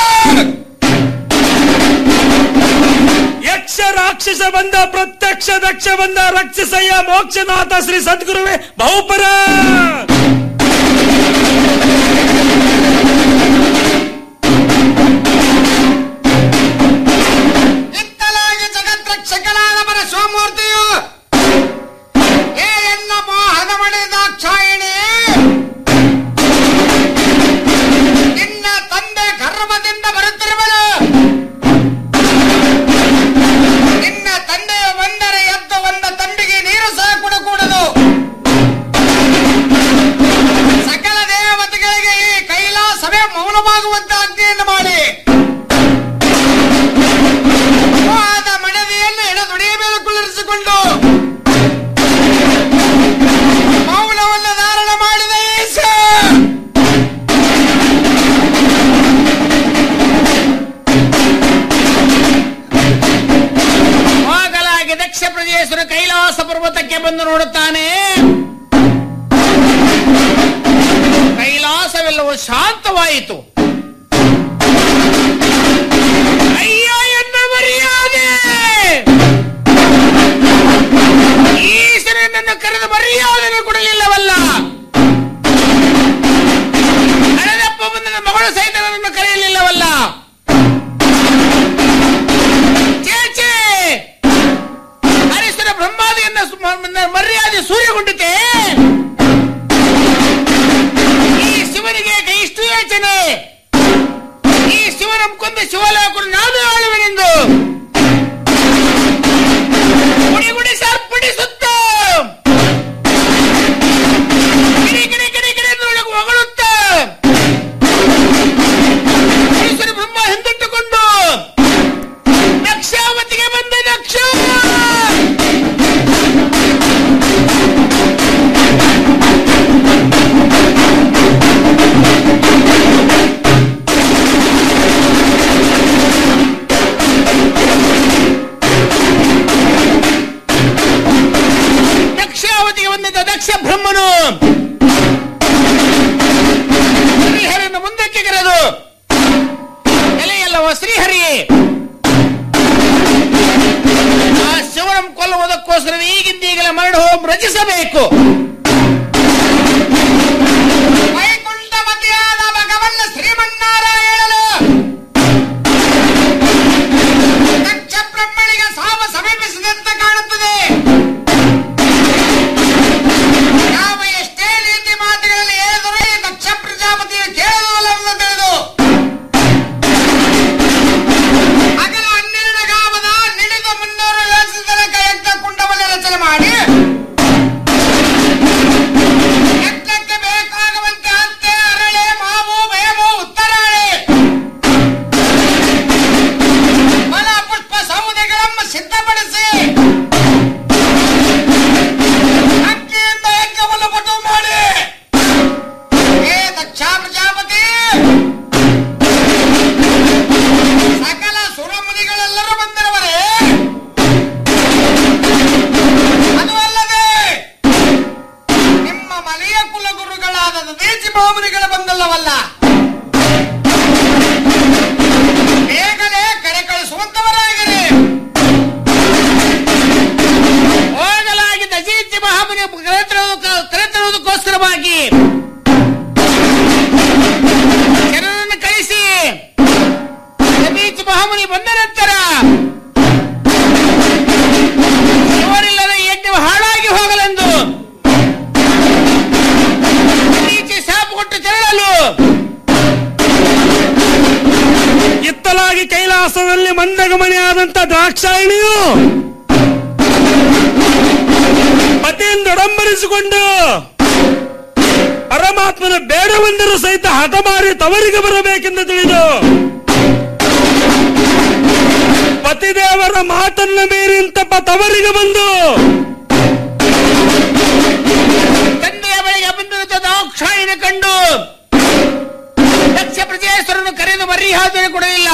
ಯಕ್ಷ ರಾಕ್ಷಸ ಬಂದ ಪ್ರತ್ಯಕ್ಷ ದಕ್ಷ ಬಂದ ರಕ್ಷಸಯ್ಯ ಮೋಕ್ಷನಾಥ ಶ್ರೀ ಸದ್ಗುರುವೇ ಬಹುಪರ ಇತ್ತಲಾಗಿ ಜಗದ್ರಕ್ಷಕನಾದ ಪರ ಶಿವಮೂರ್ತಿಯು ಏ ಎನ್ನ ಮೋಹದ ಮಣಿದಾಕ್ಷಾಯಿಣಿ ನಿನ್ನ ತಂದೆ ಗರ್ಭದಿಂದ ಬರುತ್ತಿರುವನು ನಿನ್ನ ತಂದೆಯು ಬಂದರೆ ಎದ್ದು ಒಂದ ತಂಬಿಗೆ ನೀರು ಸಹ ಕುಡಕೂಡದು ಸಕಲ ದೇವತೆಗಳಿಗೆ ಈ ಕೈಲಾಸವೇ ಮೌನವಾಗುವಂತ ಆಜ್ಞೆಯನ್ನು ಮಾಡಿ ಆದ ಮಡದಿಯನ್ನು ಎಳೆದೊಡೆಯ ಮೇಲೆ ಕುಳ್ಳಿರಿಸಿಕೊಂಡು ಮೌನವನ್ನು ಧಾರಣ ಮಾಡಿದ ಈಶ ಹೋಗಲಾಗಿ ದಕ್ಷ ಪ್ರದೇಶರು ಕೈಲಾಸ ಪರ್ವತಕ್ಕೆ ಬಂದು ನೋಡುತ್ತಾನೆ ಕೈಲಾಸವೆಲ್ಲವೂ ಶಾಂತವಾಯಿತು ಅಯ್ಯೋ ಎನ್ನ ಮರ್ಯಾದೆ ಈಶ್ವರನನ್ನು ಕರೆದು ಮರ್ಯಾದೆ ಕೊಡಲಿಲ್ಲವಲ್ಲ ಹಣದಪ್ಪ ಬಂದ ಮಗಳು ಸಹಿತ ನನ್ನನ್ನು ಕರೆಯಲಿಲ್ಲವಲ್ಲ ಚೇಚೆ ಹರೀಶ್ವರ ಬ್ರಹ್ಮಾದಿಯನ್ನ ಸು- ಮ- ಮರ್ಯಾದೆ ಸೂರ್ಯಗೊಂಡಿತೆ ಈ ಶಿವನಿಗೆ ಕೈ ಇಷ್ಟು ಯೋಚನೆ ಈ ಶಿವನ ಕೊಂದ ಶಿವಲೋಕರು ನಾನು ಆಳುವೆನೆಂದು ಗುಡಿ ಗುಡಿ ಸರ್ಪಡಿಸುತ್ತ ಗಿರಿ ಗಿರಿ ಗಿರಿ ಗಿರಿ ಎಂದು ಹೊಗಳುತ್ತ ಈಶ್ವರ ಬ್ರಹ್ಮ ಹಿಂದಿಟ್ಟುಕೊಂಡು ದಕ್ಷಾವತಿಗೆ ಬಂದ ದಕ್ಷ ದಕ್ಷ ಬ್ರಹ್ಮನು ಶ್ರೀಹರಿಯನ್ನು ಮುಂದಕ್ಕೆ ಕರೆದು ಎಲೆಯಲ್ಲವ ಶ್ರೀಹರಿ ಆ ಶಿವನಂ ಕೊಲ್ಲುವುದಕ್ಕೋಸ್ಕರ ಈಗಿಂದೀಗಲೇ ಮರಣ ಹೋಮ್ ರಚಿಸಬೇಕು ವೈಕುಂಠಪತಿಯಾದ ಭಗವನ್ನ ಶ್ರೀಮನ್ನಾರಾಯಣನು ದಕ್ಷ ಬ್ರಹ್ಮಣಿಗೆ ಸಾವು ಸಮೀಪಿಸಿದಂತೆ ಕಾಣುತ್ತದೆ ಯಾವ ಎಷ್ಟೇ ರೀತಿ ಮಾತುಗಳಲ್ಲಿ ಹೇಳಿದರೂ ಈ ದಕ್ಷ ಪ್ರಜಾಪತಿಯ ಕೇಳಲನ್ನು ತಿಳಿದು ಹಗಲ ಹನ್ನೆರಡು ಗಾಮದ ನಿಡಿದು ಮುನ್ನೂರು ಯೋಚಿಸಿದ ತನಕ ಯಜ್ಞ ಕುಂಡವನ್ನು ರಚನೆ ಮಾಡಿ ಯಜ್ಞಕ್ಕೆ ಬೇಕಾಗುವಂತೆ ಹತ್ತೆ ಅರಳೆ ಮಾವು ಬೇವು ಉತ್ತರಾಳೆ ಫಲ ಪುಷ್ಪ ಸೌದೆಗಳನ್ನು ಸಿದ್ಧಪಡಿಸಿ ಅಕ್ಕಿಯಿಂದ ಯಜ್ಞವನ್ನು ಪಟು ಮಾಡಿ ಹೇ ದಕ್ಷ ಪ್ರಜಾಪತಿ ಸಕಲ ಸುರಮುನಿಗಳೆಲ್ಲರೂ ಬಂದಿರುವರೇ ಅದು ಅಲ್ಲದೆ ನಿಮ್ಮ ಮನೆಯ ಕುಲಗುರುಗಳಾದ ದೇಶಿ ಬಾಮುನಿಗಳ ಬಂದಲ್ಲವಲ್ಲ ಬೇಗನೆ ಕರೆ ಕಳಿಸುವಂತವರಾಗಿರಿ ಹೋಗಲಾಗಿದ್ದ ಅಜೀತಿ ಮಹಾಮುನಿ ಕರೆತರುವುದಕ್ಕ- ಕರೆತರುವುದಕ್ಕೋಸ್ಕರವಾಗಿ ಜನರನ್ನು ಕಳಿಸಿ ಅಜೀತಿ ಮಹಾಮುನಿ ಬಂದ ನಂತರ ಇವರಿಲ್ಲದ ಯಜ್ಞವು ಹಾಳಾಗಿ ಹೋಗಲೆಂದು ಈಚೆ ಶಾಪ ಕೊಟ್ಟು ತೆರಳಲು ಇತ್ತಲಾಗಿ ಕೈಲಾಸದಲ್ಲಿ ಮಂದಗಮನಿಯಾದಂತ ದ್ರಾಕ್ಷಾಯಣಿಯು ಪತಿಯಿಂದೊಡಂಬರಿಸಿಕೊಂಡು ಪರಮಾತ್ಮನ ಬೇಡವೆಂದರೂ ಸಹಿತ ಹಠಮಾರಿ ತವರಿಗೆ ಬರಬೇಕೆಂದು ತಿಳಿದು ಪತಿದೇವರ ಮಾತನ್ನ ಮೀರಿ ಇಂತಪ್ಪ ತವರಿಗೆ ಬಂದು ತಂದೆಯ ಬಳಿಗೆ ಬಂದಿರುತ್ತ ದಾಕ್ಷಾಯಿನ ಕಂಡು ದಕ್ಷ ಪ್ರಜೇಶ್ವರನು ಕರೆದು ಮರ್ಯಾದೆ ಕೊಡಲಿಲ್ಲ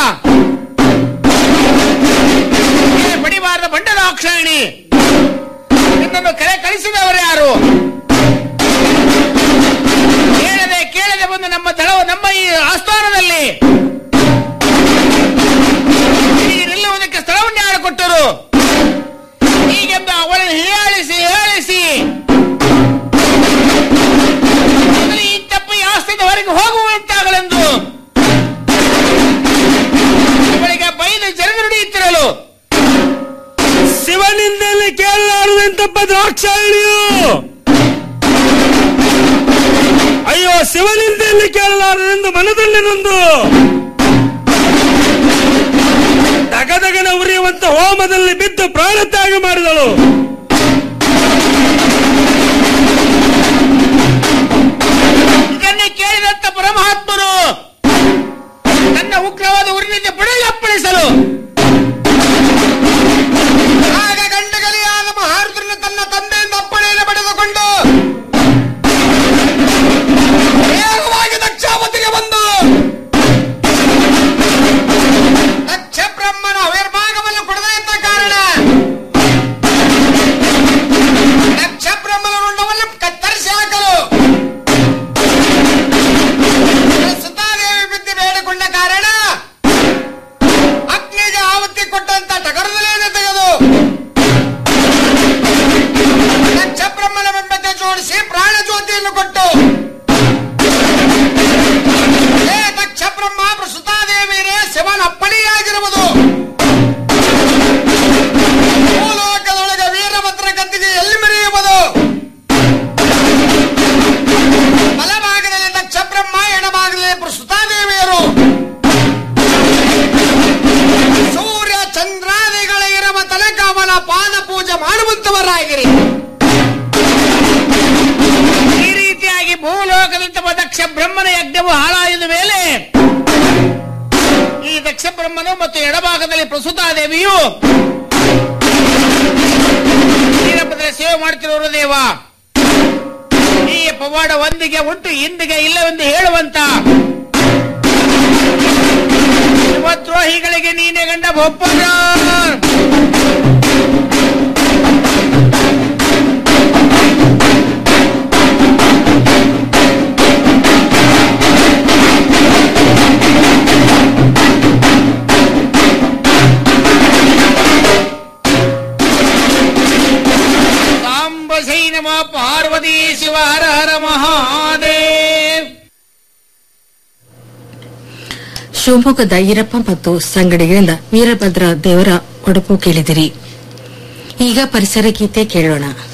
ಏ ಬಡಿಬಾರದ ಬಂಡ ದಾಕ್ಷಾಯಿಣಿ ನಿನ್ನನ್ನು ಕರೆ ಕಳಿಸಿದವರು ಯಾರು ಕೇಳದೆ ಕೇಳದೆ ಬಂದು ನಮ್ಮ ದಳವು ನಮ್ಮ ಈ ಆಸ್ಥಾನದಲ್ಲಿ ಹೀಗೆ ನಿಲ್ಲುವುದಕ್ಕೆ ಸ್ಥಳವನ್ನು ಯಾರು ಕೊಟ್ಟರು ಹೀಗೆಂದು ಅವಳನ್ನು ಹೀಯಾಳಿಸಿ ಹೀಯಾಳಿಸಿ ಮೊದಲು ಈ ತಪ್ಪು ಈ ಆಸ್ತಿಯಿಂದ ಹೊರಗೆ ಹೋಗುವಂತಾಗಲೆಂದು ಅವಳಿಗೆ ಬೈದು ಜರಗ ನುಡಿಯುತ್ತಿರಲು ಶಿವನಿಂದಲೇ ಕೇಳಲಾರದಂತಪ್ಪ ದ್ರಾಕ್ಷಾಯಣಿಯು ಅಯ್ಯೋ ಶಿವನಿಂದಲೇ ಕೇಳಲಾರದೆಂದು ಮನದಲ್ಲಿ ನೊಂದು ದಗದಗನ ಉರಿಯುವಂತ ಹೋಮದಲ್ಲಿ ಬಿದ್ದು ಪ್ರಾಣತ್ಯಾಗ ಮಾಡಿದಳು ಇದನ್ನೇ ಕೇಳಿದಂತ ಪರಮಾತ್ಮರು ತನ್ನ ಉಗ್ರವಾದ ಊರಿನಿಂದ ಬಿಡಲಪ್ಪಳಿಸಲು ಆಗ ಗಂಡಗಲಿಯಾದ ಮಹಾರುದ್ರನು ತನ್ನ ತಂದೆಯಿಂದ ಅಪ್ಪಣೆಯನ್ನು ಪಡೆದುಕೊಂಡು ವೇಗವಾಗಿ ದಕ್ಷಾವತಿಗೆ ಬಂದು ದಕ್ಷ ಬ್ರಹ್ಮನ ಆವಿರ್ಭಾಗವನ್ನು ಕೊಡದೇ ಇದ್ದ ಕಾರಣ ದಕ್ಷ ಬ್ರಹ್ಮನ ರುಂಡವನ್ನು ಕತ್ತರಿಸಿ ಹಾಕಲು ಸುತಾದೇವಿ ಬಿದ್ದು ಬೇಡಿಕೊಂಡ ಕಾರಣ ಅಗ್ನಿಗೆ ಆವತ್ತಿ ಕೊಟ್ಟಂತ ಟಗರದಲೇನೆ ತೆಗೆದು ದಕ್ಷ ಬ್ರಹ್ಮನ ಬೆಂಬಕ್ಕೆ ಜೋಡಿಸಿ ಪ್ರಾಣ ಜ್ಯೋತಿಯನ್ನು ಕೊಟ್ಟು ಹೇ ದಕ್ಷ ಬ್ರಹ್ಮ ಸುತಾದೇವಿಯರೇ ಶಿವನ ಅಪ್ಪಣೆಯಾಗಿರುವುದು ಭೂಲೋಕದೊಳಗೆ ವೀರಭದ್ರ ಗದ್ದಿಗೆ ಎಲ್ಲಿ ಮೆರೆಯುವುದು ಬಲಭಾಗದಲ್ಲಿ ದಕ್ಷ ಬ್ರಹ್ಮ ಎಡಭಾಗದಲ್ಲಿ ಸುತಾದೇವಿಯರು ಸೂರ್ಯ ಚಂದ್ರಾದಿಗಳ ಇರುವ ತನಕ ಅವನ ಪಾದ ಪೂಜೆ ಮಾಡುವಂತವರಾಗಿರಿ ಈ ರೀತಿಯಾಗಿ ಭೂಲೋಕದಂತಹ ದಕ್ಷ ಬ್ರಹ್ಮನ ಯಜ್ಞವು ಹಾಳಾದ ಮೇಲೆ ಈ ದಕ್ಷ ಬ್ರಹ್ಮನು ಮತ್ತು ಎಡಭಾಗದಲ್ಲಿ ಪ್ರಸುತಾದೇವಿಯು ವೀರಭದ್ರ ಸೇವೆ ಮಾಡ್ತಿರೋರು ದೇವ ಈ ಪವಾಡ ಒಂದಿಗೆ ಉಂಟು ಇಂದಿಗೆ ಇಲ್ಲವೆಂದು ಹೇಳುವಂತ ದ್ರೋಹಿಗಳಿಗೆ ನೀನೆ ಗಂಡ ಒಪ್ಪರ ನಮ ಪಾರ್ವತಿ ಶಿವ ಹರ ಹರ ಮಹಾದೇವ್ ಶಿವಮೊಗ್ಗದ ಈರಪ್ಪ ಮತ್ತು ಸಂಗಡಿಗರಿಂದ ವೀರಭದ್ರ ದೇವರ ಒಡಪು ಕೇಳಿದಿರಿ ಈಗ ಪರಿಸರ ಗೀತೆ ಕೇಳೋಣ